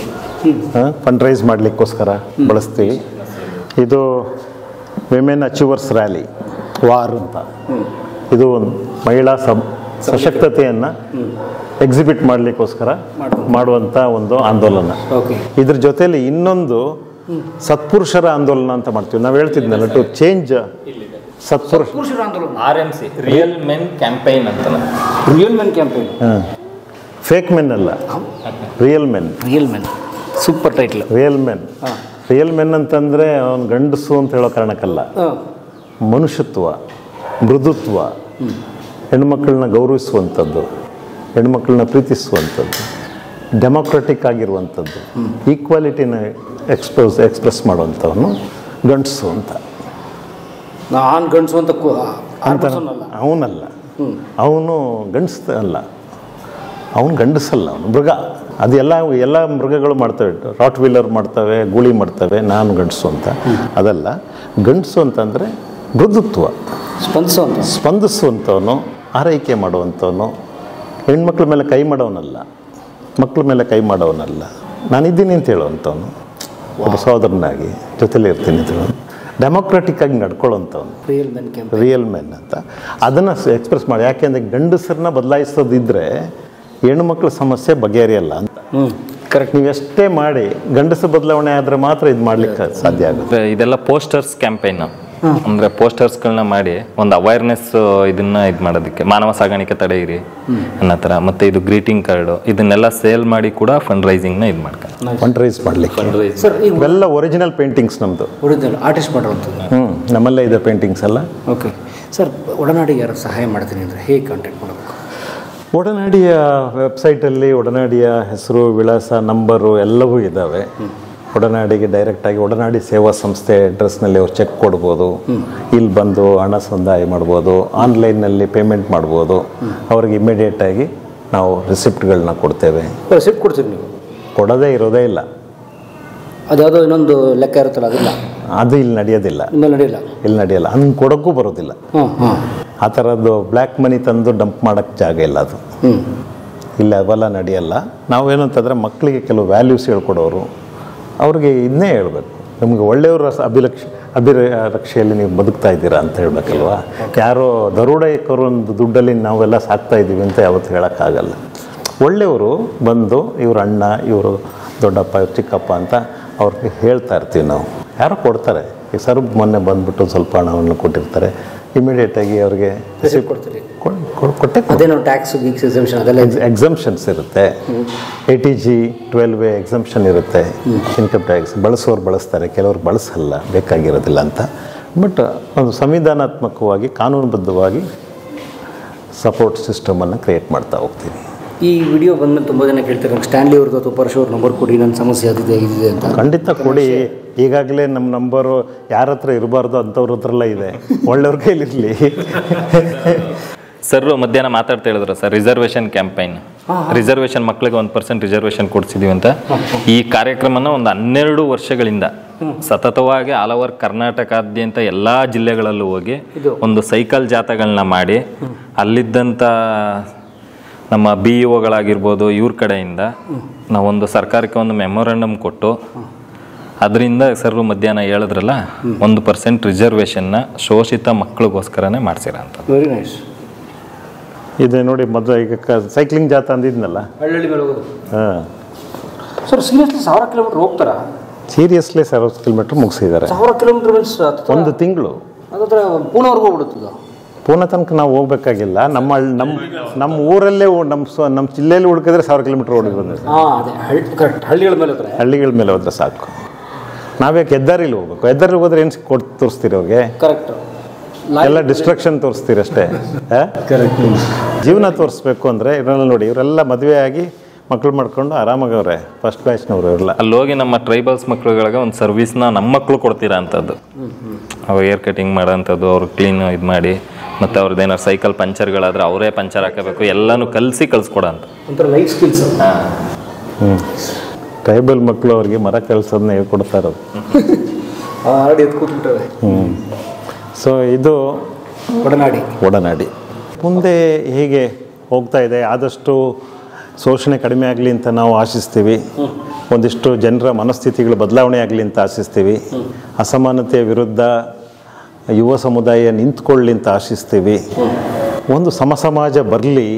ಫಂಡ್ ರೈಸ್ ಮಾಡಲಿಕ್ಕೋಸ್ಕರ ಬಳಸ್ತೀವಿ ಇದು ವಿಮೆನ್ ಅಚೀವರ್ಸ್ ರ್ಯಾಲಿ ವಾರ್ ಅಂತ ಇದು ಒಂದು ಮಹಿಳಾ ಸಬ್ ಸಶಕ್ತತೆಯನ್ನು ಎಕ್ಸಿಬಿಟ್ ಮಾಡಲಿಕ್ಕೋಸ್ಕರ ಮಾಡುವಂಥ ಒಂದು ಆಂದೋಲನ ಓಕೆ ಇದ್ರ ಜೊತೆಲಿ ಇನ್ನೊಂದು ಸತ್ಪುರುಷರ ಆಂದೋಲನ ಅಂತ ಮಾಡ್ತೀವಿ ನಾವು ಹೇಳ್ತಿದ್ನಲ್ಲ ಟು ಚೇಂಜ್ ಸತ್ಪುರುಷ ಪುರುಷರ ಆಂದೋಲನ R M C real men campaign ಅಂತ real men campaign fake men ಅಲ್ಲ real men real men super title real men real men ಅಂತಂದರೆ ಅವನು ಗಂಡಸು ಅಂತ ಹೇಳೋ ಕಾರಣಕ್ಕಲ್ಲ ಮನುಷ್ಯತ್ವ ಮೃದುತ್ವ ಹೆಣ್ಮಕ್ಳನ್ನ ಗೌರವಿಸುವಂಥದ್ದು ಹೆಣ್ಮಕ್ಳನ್ನ ಪ್ರೀತಿಸುವಂಥದ್ದು ಡೆಮೋಕ್ರೆಟಿಕ್ ಆಗಿರುವಂಥದ್ದು ಈಕ್ವಾಲಿಟಿನ ಎಕ್ಸ್ಪ್ರೆಸ್ ಎಕ್ಸ್ಪ್ರೆಸ್ ಮಾಡುವಂಥವನು ಗಂಡಸು ಅಂತ ನಾನ್ ಗಂಡಸು ಅಂತ ಕು- ಆ ಅಂತ person ಅಲ್ಲ. ಅವನಲ್ಲ ಅವನು ಗಂಡಸ ಅಲ್ಲ ಅವನು ಗಂಡಸಲ್ಲ ಅವನು ಮೃಗ ಅದು ಎಲ್ಲ ಎಲ್ಲ ಮೃಗಗಳು ಮಾಡ್ತವೆ ರಾಟ್ ವೀಲರ್ ಮಾಡ್ತವೆ ಗೂಳಿ ಮಾಡ್ತವೆ ನಾನು ಗಂಡಸು ಅಂತ ಅದಲ್ಲ ಗಂಡಸು ಅಂತಂದರೆ ಮೃದುತ್ವ ಸ್ಪಂದಿಸು ಅಂತ ಸ್ಪಂದಿಸುವಂಥವನು ಆರೈಕೆ ಮಾಡುವಂಥವನು ಹೆಣ್ಮಕ್ಳ ಮೇಲೆ ಕೈ ಮಾಡೋನಲ್ಲ ಮಕ್ಳ ಮೇಲೆ ಕೈ ಮಾಡೋನಲ್ಲ ನಾನಿದ್ದೀನಿ ಅಂತ ಹೇಳುವಂಥವನು ಒಬ್ಬ ಸಹೋದರನಾಗಿ ಜೊತೆಲೇ ಇರ್ತೀನಿ ಅಂತ ಹೇಳೋನು ಡೆಮೋಕ್ರೆಟಿಕ್ ಆಗಿ ನಡ್ಕೊಳ್ಳೋಂಥವ್ನು real men camp real men ಅಂತ ಅದನ್ನು ಎಕ್ಸ್ಪ್ರೆಸ್ ಮಾಡಿ ಯಾಕೆಂದರೆ ಗಂಡಸರನ್ನ ಬದಲಾಯಿಸೋದಿದ್ರೆ ಹೆಣ್ಮಕ್ಳ ಸಮಸ್ಯೆ ಬಗೆಹರಿಯಲ್ಲ ಅಂತ ಹ್ಞೂ ಕರೆಕ್ಟ್ ನೀವು ಎಷ್ಟೇ ಮಾಡಿ ಗಂಡಸ ಬದಲಾವಣೆ ಆದರೆ ಮಾತ್ರ ಇದು ಮಾಡ್ಲಿಕ್ಕೆ ಸಾಧ್ಯ ಆಗುತ್ತೆ ಮತ್ತೆ ಇದೆಲ್ಲ ಪೋಸ್ಟರ್ಸ್ ಕ್ಯಾಂಪೈನ್ ಅಂದ್ರೆ ಪೋಸ್ಟರ್ಸ್ಗಳನ್ನ ಮಾಡಿ ಒಂದು ಅವೇರ್ನೆಸ್ ಇದನ್ನ ಇದು ಮಾಡೋದಕ್ಕೆ ಮಾನವ ಸಾಗಾಣಿಕೆ ತಡೆಯಿರಿ ಅನ್ನೋ ಥರ ಮತ್ತೆ ಇದು ಗ್ರೀಟಿಂಗ್ ಕಾರ್ಡು ಇದನ್ನೆಲ್ಲ ಸೇಲ್ ಮಾಡಿ ಕೂಡ ಫಂಡ್ ರೈಸಿಂಗ್ನ ಇದು ಮಾಡ್ತಾರೆ ಫಂಡ್ ರೈಸ್ ಮಾಡಲಿಕ್ಕೆ ಸರ್ ಈಗ ಇವೆಲ್ಲ ಒರಿಜಿನಲ್ ಪೇಂಟಿಂಗ್ಸ್ ನಮ್ಮದು ಒರಿಜಿನಲ್ ಆರ್ಟಿಸ್ಟ್ ಮಾಡಿರುವಂಥದ್ದು ಹ್ಞೂ ನಮ್ಮಲ್ಲೇ ಇದೆ ಪೇಂಟಿಂಗ್ಸ್ ಎಲ್ಲ ಓಕೆ ಸರ್ ಒಡನಾಡಿಗೆ ಯಾರು ಸಹಾಯ ಮಾಡ್ತೀನಿ ಅಂದರೆ ಹೇಗೆ ಕಾಂಟ್ಯಾಕ್ಟ್ ಮಾಡಬೇಕು ಒಡನಾಡಿಯ ವೆಬ್ಸೈಟಲ್ಲಿ ಒಡನಾಡಿಯ ಹೆಸರು ವಿಳಾಸ ನಂಬರು ಎಲ್ಲವೂ ಇದ್ದಾವೆ ಒಡನಾಡಿಗೆ ಡೈರೆಕ್ಟಾಗಿ ಒಡನಾಡಿ ಸೇವಾ ಸಂಸ್ಥೆ ಅಡ್ರೆಸ್ನಲ್ಲಿ ಅವ್ರು ಚೆಕ್ ಕೊಡ್ಬೋದು ಇಲ್ಲಿ ಬಂದು ಹಣ ಸಂದಾಯ ಮಾಡ್ಬೋದು ಆನ್ಲೈನ್ನಲ್ಲಿ ಪೇಮೆಂಟ್ ಮಾಡ್ಬೋದು ಅವ್ರಿಗೆ ಇಮಿಡಿಯೇಟಾಗಿ ನಾವು ರಿಸಿಪ್ಟ್ಗಳನ್ನ ಕೊಡ್ತೇವೆ ರಿಸಿಪ್ಟ್ ಕೊಡ್ತೀರಿ ನೀವು ಕೊಡೋದೇ ಇರೋದೇ ಇಲ್ಲ ಅದ್ಯಾವುದೋ ಇನ್ನೊಂದು ಲೆಕ್ಕ ಇರುತ್ತಲ್ಲ ಅದಿಲ್ಲ ಅದು ಇಲ್ಲಿ ನಡೆಯೋದಿಲ್ಲ ನಿಮ್ಮಲ್ಲಿ ನಡೆಯಲ್ಲ ಇಲ್ಲಿ ನಡೆಯಲ್ಲ ಹಂಗೆ ಕೊಡೋಕ್ಕೂ ಬರೋದಿಲ್ಲ ಹಾಂ ಹಾಂ ಆ ಥರದ್ದು ಬ್ಲ್ಯಾಕ್ ಮನಿ ತಂದು ಡಂಪ್ ಮಾಡೋಕ್ಕೆ ಜಾಗ ಇಲ್ಲ ಅದು ಹ್ಞೂ ಇಲ್ಲಿ ಅವೆಲ್ಲ ನಡೆಯಲ್ಲ ನಾವೇನಂತಂದರೆ ಮಕ್ಕಳಿಗೆ ಕೆಲವು ವ್ಯಾಲ್ಯೂಸ್ ಹೇಳ್ಕೊಡೋರು ಅವ್ರಿಗೆ ಇದನ್ನೇ ಹೇಳ್ಬೇಕು ನಮಗೆ ಒಳ್ಳೆಯವರ ಸ- ಅಭಿಲಕ್ಷ ಅಭಿರಕ್ಷೆಯಲ್ಲಿ ನೀವು ಬದುಕ್ತಾ ಇದ್ದೀರಾ ಅಂತ ಹೇಳ್ಬೇಕಲ್ವಾ ಯಾರೋ ದರೋಡೆಕರು ಒಂದು ದುಡ್ಡಲ್ಲಿ ನಾವೆಲ್ಲ ಸಾಕ್ತಾ ಇದ್ದೀವಿ ಅಂತ ಯಾವತ್ತು ಹೇಳೋಕ್ಕಾಗಲ್ಲ ಒಳ್ಳೆಯವರು ಬಂದು ಇವ್ರ ಅಣ್ಣ ಇವರು ದೊಡ್ಡಪ್ಪ ಇವ್ರು ಚಿಕ್ಕಪ್ಪ ಅಂತ ಅವ್ರಿಗೆ ಹೇಳ್ತಾ ಇರ್ತೀವಿ ನಾವು ಯಾರೋ ಕೊಡ್ತಾರೆ ಈಗ ಸರ್ ಮೊನ್ನೆ ಬಂದ್ಬಿಟ್ಟು ಸ್ವಲ್ಪ ಹಣವನ್ನು ಕೊಟ್ಟಿರ್ತಾರೆ ಇಮಿಡಿಯೇಟಾಗಿ ಅವ್ರಿಗೆ ಕೊಡ್ತೀರಿ ಕೊಡ್- ಕೊಡ್- ಕೊಟ್ಟೆ ಕೊಡ್ತಾರೆ. ಅದೇನೋ ಟ್ಯಾಕ್ಸ್ ಗೀಕ್ಸ್ ಎಕ್ಸಿಬಿಷನ್ ಅದೆಲ್ಲ ಇದೆ. ಎಕ್ಸಮ್ಷನ್ಸ್ ಇರುತ್ತೆ eighty G twelve A exemption ಇರುತ್ತೆ ಇನ್ಕಮ್ ಟ್ಯಾಕ್ಸ್ ಬಳಸೋರು ಬಳಸ್ತಾರೆ ಕೆಲವರು ಬಳಸಲ್ಲ ಬೇಕಾಗಿರೋದಿಲ್ಲ ಅಂತ ಬಟ್ ಒಂದು ಸಂವಿಧಾನಾತ್ಮಕವಾಗಿ ಕಾನೂನುಬದ್ಧವಾಗಿ ಸಪೋರ್ಟ್ ಸಿಸ್ಟಮನ್ನು ಕ್ರಿಯೇಟ್ ಮಾಡ್ತಾ ಹೋಗ್ತೀವಿ ಈ ವಿಡಿಯೋ ಬಂದ್ಮೇಲೆ ತುಂಬ ಜನ ಕೇಳ್ತಾರೆ ನಂಗೆ ಸ್ಟ್ಯಾನ್ಲಿ ಅವ್ರದ್ದು ಅಥವಾ ಪರಶು ಅವ್ರ ನಂಬರ್ ಕೊಡಿ ನನ್ನ ಸಮಸ್ಯೆ ಅದಿದೆ ಇದಿದೆ ಅಂತ ಖಂಡಿತ ಕೊಡಿ ಈಗಾಗಲೇ ನಮ್ಮ ನಂಬರು ಯಾರ ಹತ್ರ ಇರಬಾರ್ದು ಅಂಥವ್ರ ಹತ್ರ ಇದೆ ಒಳ್ಳೆಯವ್ರ ಕೈಲಿರಲಿ ಸರ್ ಮಧ್ಯಾಹ್ನ ಮಾತಾಡ್ತಾ ಹೇಳಿದ್ರು ಸರ್ ರಿಸರ್ವೇಷನ್ ಕ್ಯಾಂಪೈನ್ ರಿಸರ್ವೇಷನ್ ಮಕ್ಕಳಿಗೆ ಒಂದು ಪರ್ಸೆಂಟ್ ರಿಸರ್ವೇಷನ್ ಕೊಡ್ಸಿದೀವಿ ಅಂತ ಈ ಕಾರ್ಯಕ್ರಮನ ಒಂದು ಹನ್ನೆರಡು ವರ್ಷಗಳಿಂದ ಸತತವಾಗಿ ಆಲ್ ಓವರ್ ಕರ್ನಾಟಕಾದ್ಯಂತ ಎಲ್ಲ ಜಿಲ್ಲೆಗಳಲ್ಲೂ ಹೋಗಿ ಒಂದು ಸೈಕಲ್ ಜಾಥಾಗಳನ್ನ ಮಾಡಿ ಅಲ್ಲಿದ್ದಂಥ ನಮ್ಮ ಬಿ ಇ ಒಗಳಾಗಿರ್ಬೋದು ಇವ್ರ ಕಡೆಯಿಂದ ನಾವೊಂದು ಸರ್ಕಾರಕ್ಕೆ ಒಂದು ಮೆಮೊರಂಡಮ್ ಕೊಟ್ಟು ಅದರಿಂದ ಸರ್ ಮಧ್ಯಾಹ್ನ ಹೇಳಿದ್ರಲ್ಲ ಒಂದು ಪರ್ಸೆಂಟ್ ರಿಸರ್ವೇಷನ್ನ ಶೋಷಿತ ಮಕ್ಕಳಿಗೋಸ್ಕರನೇ ಮಾಡ್ಸಿರ ಅಂತ ವೆರಿ ನೈಸ್ ಇದೆ ನೋಡಿ ಮೊದಲು ಈಗ ಸೈಕ್ಲಿಂಗ್ ಜಾತ ಅಂದಿದ್ನಲ್ಲ ಹಳ್ಳಿ ಮೇಲೆ ಹೋಗೋದು ಹಾಂ ಸರ್ ಸೀರಿಯಸ್ಲಿ ಸಾವಿರ ಕಿಲೋಮೀಟರ್ ಹೋಗ್ತಾರಾ ಸೀರಿಯಸ್ಲಿ ಅರವತ್ತು ಕಿಲೋಮೀಟ್ರ್ ಮುಗಿಸಿದ್ದಾರೆ ಸಾವಿರ ಕಿಲೋಮೀಟರ್ ಮೀನ್ಸ್ ಒಂದು ತಿಂಗಳು ಅದ್ರ ಪೂನಾವರೆಗೂ ಹೋಗ್ಬಿಡುತ್ತದ ಪೂನಾ ತನಕ ನಾವು ಹೋಗ್ಬೇಕಾಗಿಲ್ಲ ನಮ್ಮ ಹಳ್- ನಮ್ಮ ನಮ್ಮ ಊರಲ್ಲೇ ಓ- ನಮ್ಮ ಸ್ವ ನಮ್ಮ ಜಿಲ್ಲೆಯಲ್ಲಿ ಹುಡುಕಿದ್ರೆ ಸಾವಿರ ಕಿಲೋಮೀಟ್ರ್ ಓಡಿ ಬಂದಿದೆ ಹಾಂ ಅದೇ ಹಳ್ಳಿ ಕರೆಕ್ಟ್ ಹಳ್ಳಿಗಳ ಮೇಲೆ ಹೋದ್ರೆ ಹಳ್ಳಿಗಳ ಮೇಲೆ ಹೋದ್ರೆ ಸಾಕು ನಾವ್ಯಾಕೆ ಹೆದ್ದಾರಿಲಿ ಹೋಗ್ಬೇಕು ಹೆದ್ದಾರಿಗೆ ಹೋದ್ರೆ ಏನು ಕೊಟ್ಟು ತೋರಿಸ್ತೀರಿ ಅವ್ರಿಗೆ ಕರೆಕ್ಟ್ ಎಲ್ಲ ಡಿಸ್ಟ್ರಕ್ಷನ್ ತೋರಿಸ್ತೀರಿ ಅಷ್ಟೇ ಆ? ಜೀವನ ತೋರಿಸ್ಬೇಕು ಅಂದರೆ ಇವರೆಲ್ಲ ನೋಡಿ ಇವರೆಲ್ಲ ಮದುವೆ ಆಗಿ ಮಕ್ಳು ಮಾಡ್ಕೊಂಡು ಆರಾಮಾಗವ್ರೆ ಫಸ್ಟ್ ಬ್ಯಾಚ್ನವ್ರು ಇವರೆಲ್ಲ ಅಲ್ಲಿ ಹೋಗಿ ನಮ್ಮ ಟ್ರೈಬಲ್ಸ್ ಮಕ್ಳುಗಳಿಗೆ ಒಂದು ಸರ್ವಿಸ್ನ ನಮ್ಮ ಮಕ್ಕಳು ಕೊಡ್ತೀರಾ ಅಂಥದ್ದು ಅವ್ರು ಏರ್ ಕಟಿಂಗ್ ಮಾಡೋಂಥದ್ದು ಅವ್ರು ಕ್ಲೀನ್ ಇದು ಮಾಡಿ ಮತ್ತು ಅವ್ರದ್ದು ಏನಾರು ಸೈಕಲ್ ಪಂಚರ್ಗಳಾದ್ರೆ ಅವರೇ ಪಂಚರ್ ಹಾಕಬೇಕು ಎಲ್ಲನೂ ಕಲಿಸಿ ಕಲಿಸ್ಕೊಡೋ ಅಂತ ಒಂಥರ ಲೈಫ್ ಸ್ಕಿಲ್ಸ್ ಹ್ಞೂ ಟ್ರೈಬಲ್ ಮಕ್ಕಳು ಅವ್ರಿಗೆ ಮರ ಕೆಲಸದನ್ನ ಹೇಳ್ಕೊಡ್ತಾ ಇರೋದು ಆಡಿ ಎದ್ದು ಕೂತ್ಬಿಟ್ಟವೆ ಹ್ಞೂ ಸೊ ಇದು ಒಡನಾಡಿ ಒಡನಾಡಿ ಮುಂದೆ ಹೇಗೆ ಹೋಗ್ತಾ ಇದೆ ಆದಷ್ಟು ಶೋಷಣೆ ಕಡಿಮೆ ಆಗಲಿ ಅಂತ ನಾವು ಆಶಿಸ್ತೀವಿ ಒಂದಿಷ್ಟು ಜನರ ಮನಸ್ಥಿತಿಗಳು ಬದಲಾವಣೆ ಆಗಲಿ ಅಂತ ಆಶಿಸ್ತೀವಿ ಅಸಮಾನತೆಯ ವಿರುದ್ಧ ಯುವ ಸಮುದಾಯ ನಿಂತ್ಕೊಳ್ಳಿ ಅಂತ ಆಶಿಸ್ತೀವಿ ಒಂದು ಸಮಸಮಾಜ ಬರಲಿ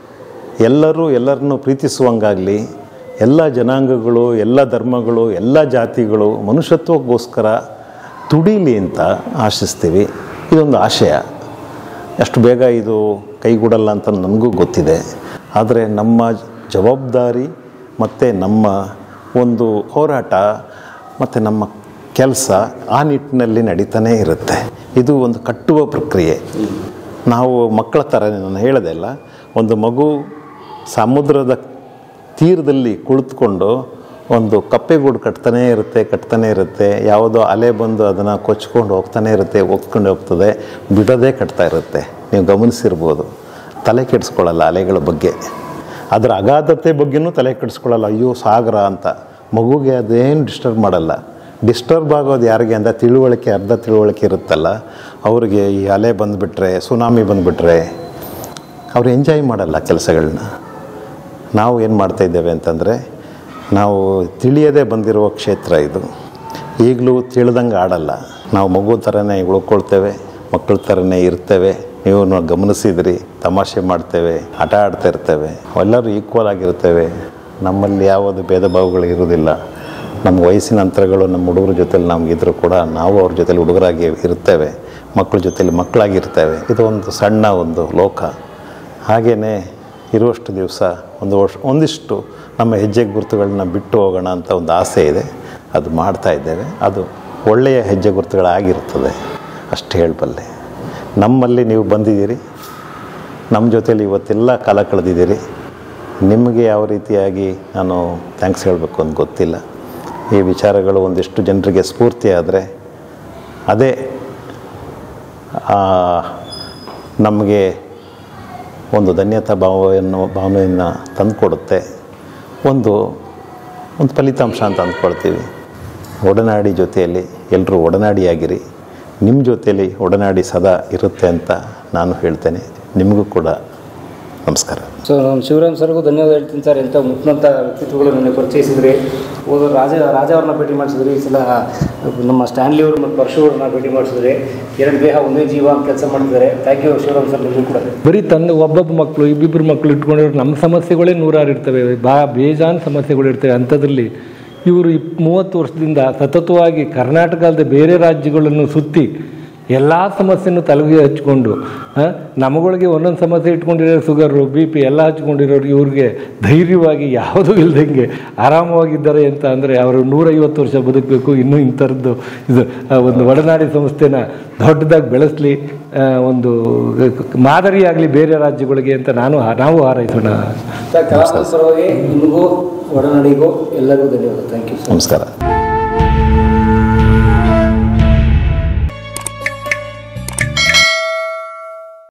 ಎಲ್ಲರೂ ಎಲ್ಲರನ್ನು ಪ್ರೀತಿಸುವಂಗಾಗಲಿ ಎಲ್ಲ ಜನಾಂಗಗಳು ಎಲ್ಲ ಧರ್ಮಗಳು ಎಲ್ಲ ಜಾತಿಗಳು ಮನುಷ್ಯತ್ವಕ್ಕೋಸ್ಕರ ತುಡೀಲಿ ಅಂತ ಆಶಿಸ್ತೀವಿ ಇದೊಂದು ಆಶಯ ಎಷ್ಟು ಬೇಗ ಇದು ಕೈಗೂಡಲ್ಲ ಅಂತ ನನಗೂ ಗೊತ್ತಿದೆ ಆದರೆ ನಮ್ಮ ಜವಾಬ್ದಾರಿ ಮತ್ತು ನಮ್ಮ ಒಂದು ಹೋರಾಟ ಮತ್ತು ನಮ್ಮ ಕೆಲಸ ಆ ನಿಟ್ಟಿನಲ್ಲಿ ನಡೀತಾನೇ ಇರುತ್ತೆ ಇದು ಒಂದು ಕಟ್ಟುವ ಪ್ರಕ್ರಿಯೆ ನಾವು ಮಕ್ಕಳ ಥರ ನಾನು ಹೇಳೋದೆ ಅಲ್ಲ ಒಂದು ಮಗು ಸಮುದ್ರದ ತೀರದಲ್ಲಿ ಕುಳಿತುಕೊಂಡು ಒಂದು ಕಪ್ಪೆಗೂಡು ಕಟ್ತಾನೇ ಇರುತ್ತೆ ಕಟ್ತಾನೇ ಇರುತ್ತೆ ಯಾವುದೋ ಅಲೆ ಬಂದು ಅದನ್ನು ಕೊಚ್ಕೊಂಡು ಹೋಗ್ತಾನೆ ಇರುತ್ತೆ ಹೋಗ್ಕೊಂಡು ಹೋಗ್ತದೆ ಬಿಡೋದೇ ಕಟ್ತಾ ಇರುತ್ತೆ ನೀವು ಗಮನಿಸಿರ್ಬೋದು ತಲೆ ಕೆಡಿಸ್ಕೊಳ್ಳಲ್ಲ ಅಲೆಗಳ ಬಗ್ಗೆ ಅದರ ಅಗಾಧತೆ ಬಗ್ಗೆನೂ ತಲೆ ಕೆಡಿಸ್ಕೊಳ್ಳಲ್ಲ ಅಯ್ಯೋ ಸಾಗರ ಅಂತ ಮಗುಗೆ ಅದೇನು ಡಿಸ್ಟರ್ಬ್ ಮಾಡಲ್ಲ ಡಿಸ್ಟರ್ಬ್ ಆಗೋದು ಯಾರಿಗೆ ಅಂತ ತಿಳುವಳಿಕೆ ಅರ್ಧ ತಿಳುವಳಿಕೆ ಇರುತ್ತಲ್ಲ ಅವ್ರಿಗೆ ಈ ಅಲೆ ಬಂದುಬಿಟ್ರೆ ಸುನಾಮಿ ಬಂದುಬಿಟ್ರೆ ಅವ್ರು ಎಂಜಾಯ್ ಮಾಡಲ್ಲ ಕೆಲಸಗಳನ್ನ ನಾವು ಏನು ಮಾಡ್ತಾ ಇದ್ದೇವೆ ಅಂತಂದರೆ ನಾವು ತಿಳಿಯದೇ ಬಂದಿರುವ ಕ್ಷೇತ್ರ ಇದು ಈಗಲೂ ತಿಳಿದಂಗೆ ಆಡಲ್ಲ ನಾವು ಮಗು ಥರನೇ ಉಳ್ಕೊಳ್ತೇವೆ ಮಕ್ಕಳ ಥರನೇ ಇರ್ತೇವೆ ನೀವು ನಾವು ಗಮನಿಸಿದ್ರಿ ತಮಾಷೆ ಮಾಡ್ತೇವೆ ಆಟ ಆಡ್ತಾ ಇರ್ತೇವೆ ಎಲ್ಲರೂ ಈಕ್ವಲ್ ಆಗಿರ್ತೇವೆ ನಮ್ಮಲ್ಲಿ ಯಾವುದು ಭೇದ ಭಾವಗಳು ಇರೋದಿಲ್ಲ ನಮ್ಮ ವಯಸ್ಸಿನ ಅಂತರಗಳು ನಮ್ಮ ಹುಡುಗರ ಜೊತೆಲಿ ನಮಗಿದ್ರು ಕೂಡ ನಾವು ಅವ್ರ ಜೊತೆಲಿ ಹುಡುಗರಾಗಿ ಇರ್ತೇವೆ ಮಕ್ಕಳ ಜೊತೆಲಿ ಮಕ್ಕಳಾಗಿರ್ತೇವೆ ಇದು ಒಂದು ಸಣ್ಣ ಒಂದು ಲೋಕ ಹಾಗೆಯೇ ಇರುವಷ್ಟು ದಿವಸ ಒಂದು ವರ್ಷ ಒಂದಿಷ್ಟು ನಮ್ಮ ಹೆಜ್ಜೆ ಗುರುತುಗಳನ್ನ ಬಿಟ್ಟು ಹೋಗೋಣ ಅಂತ ಒಂದು ಆಸೆ ಇದೆ ಅದು ಮಾಡ್ತಾ ಇದ್ದೇವೆ ಅದು ಒಳ್ಳೆಯ ಹೆಜ್ಜೆ ಗುರುತುಗಳಾಗಿರ್ತದೆ ಅಷ್ಟು ಹೇಳಬಲ್ಲೆ ನಮ್ಮಲ್ಲಿ ನೀವು ಬಂದಿದ್ದೀರಿ ನಮ್ಮ ಜೊತೇಲಿ ಇವತ್ತೆಲ್ಲ ಕಾಲ ಕಳೆದಿದ್ದೀರಿ ನಿಮಗೆ ಯಾವ ರೀತಿಯಾಗಿ ನಾನು ಥ್ಯಾಂಕ್ಸ್ ಹೇಳಬೇಕು ಅಂತ ಗೊತ್ತಿಲ್ಲ ಈ ವಿಚಾರಗಳು ಒಂದಿಷ್ಟು ಜನರಿಗೆ ಸ್ಫೂರ್ತಿ ಆದರೆ ಅದೇ ಆ, ನಮಗೆ ಒಂದು ಧನ್ಯತಾ ಭಾವವನ್ನು ಭಾವನೆಯನ್ನು ತಂದುಕೊಡುತ್ತೆ ಒಂದು ಒಂದು ಫಲಿತಾಂಶ ಅಂತ ಅಂದ್ಕೊಳ್ತೀವಿ ಒಡನಾಡಿ ಜೊತೆಯಲ್ಲಿ ಎಲ್ಲರೂ ಒಡನಾಡಿಯಾಗಿರಿ ನಿಮ್ಮ ಜೊತೆಯಲ್ಲಿ ಒಡನಾಡಿ ಸದಾ ಇರುತ್ತೆ ಅಂತ ನಾನು ಹೇಳ್ತೇನೆ ನಿಮಗೂ ಕೂಡ ನಮಸ್ಕಾರ ಸೊ ನಮ್ಮ ಶಿವರಾಮ್ ಸರ್ಗೂ ಧನ್ಯವಾದ ಹೇಳ್ತೀನಿ ಸರ್ ಎಂಥ ಮುಖ್ಯಂತ ವ್ಯಕ್ತಿತ್ವಗಳು ನನಗೆ ಪರಿಚಯಿಸಿದ್ರಿ ಹೋದ ರಾಜ ರಾಜ ಅವ್ರನ್ನ ಭೇಟಿ ಮಾಡಿಸಿದ್ರಿ ಈ ಸಲ ನಮ್ಮ ಸ್ಟ್ಯಾನ್ಲಿ ಅವರು ಮತ್ತು ಪರಶು ಅವ್ರನ್ನ ಭೇಟಿ ಮಾಡಿಸಿದ್ರಿ ಎರಡು ದೇಹ ಒಂದೇ ಜೀವ ಅಂತ ಕೆಲಸ ಮಾಡ್ತಿದ್ದಾರೆ ಥ್ಯಾಂಕ್ ಯು ಶಿವರಾಮ್ ಸರ್ ನಿಮಗೂ ಕೂಡ ಬರೀ ತಂದೆ ಒಬ್ಬೊಬ್ಬ ಮಕ್ಕಳು ಇಬ್ಬಿಬ್ಬರು ಮಕ್ಕಳು ಇಟ್ಕೊಂಡಿರೋ ನಮ್ಮ ಸಮಸ್ಯೆಗಳೇ ನೂರಾರು ಇರ್ತವೆ ಬಾ ಬೇಜಾನ್ ಸಮಸ್ಯೆಗಳು ಇರ್ತವೆ ಅಂಥದ್ರಲ್ಲಿ ಇವರು ಇಪ್ ಮೂವತ್ತು ವರ್ಷದಿಂದ ಸತತವಾಗಿ ಕರ್ನಾಟಕ ಅಲ್ಲದೆ ಬೇರೆ ರಾಜ್ಯಗಳನ್ನು ಸುತ್ತಿ ಎಲ್ಲ ಸಮಸ್ಯೆನೂ ತಲೆಗೆ ಹಚ್ಕೊಂಡು ಆ, ನಮಗಳಿಗೆ ಒಂದೊಂದು ಸಮಸ್ಯೆ ಇಟ್ಕೊಂಡಿರೋ ಶುಗರು ಬಿ ಪಿ ಎಲ್ಲ ಹಚ್ಕೊಂಡಿರೋರು ಇವ್ರಿಗೆ ಧೈರ್ಯವಾಗಿ ಯಾವುದೂ ಇಲ್ದಂಗೆ ಆರಾಮವಾಗಿದ್ದಾರೆ ಅಂತ ಅಂದರೆ ಅವರು ನೂರೈವತ್ತು ವರ್ಷ ಬದುಕಬೇಕು ಇನ್ನೂ ಇಂಥರದ್ದು ಇದು ಆ, ಒಂದು ಒಡನಾಡಿ ಸಂಸ್ಥೆನ ದೊಡ್ಡದಾಗಿ ಬೆಳೆಸಲಿ ಒಂದು ಮಾದರಿಯಾಗಲಿ ಬೇರೆ ರಾಜ್ಯಗಳಿಗೆ ಅಂತ ನಾನು ನಾವು ಹಾರೈಸೋಣ ಸರ್ ಕಲಾವಿದರ ಪರವಾಗಿ ನಿಮಗೂ ಒಡನಾಡಿಗೂ ಎಲ್ಲರಿಗೂ ಧನ್ಯವಾದ ಥ್ಯಾಂಕ್ ಯು ಸರ್ ನಮಸ್ಕಾರ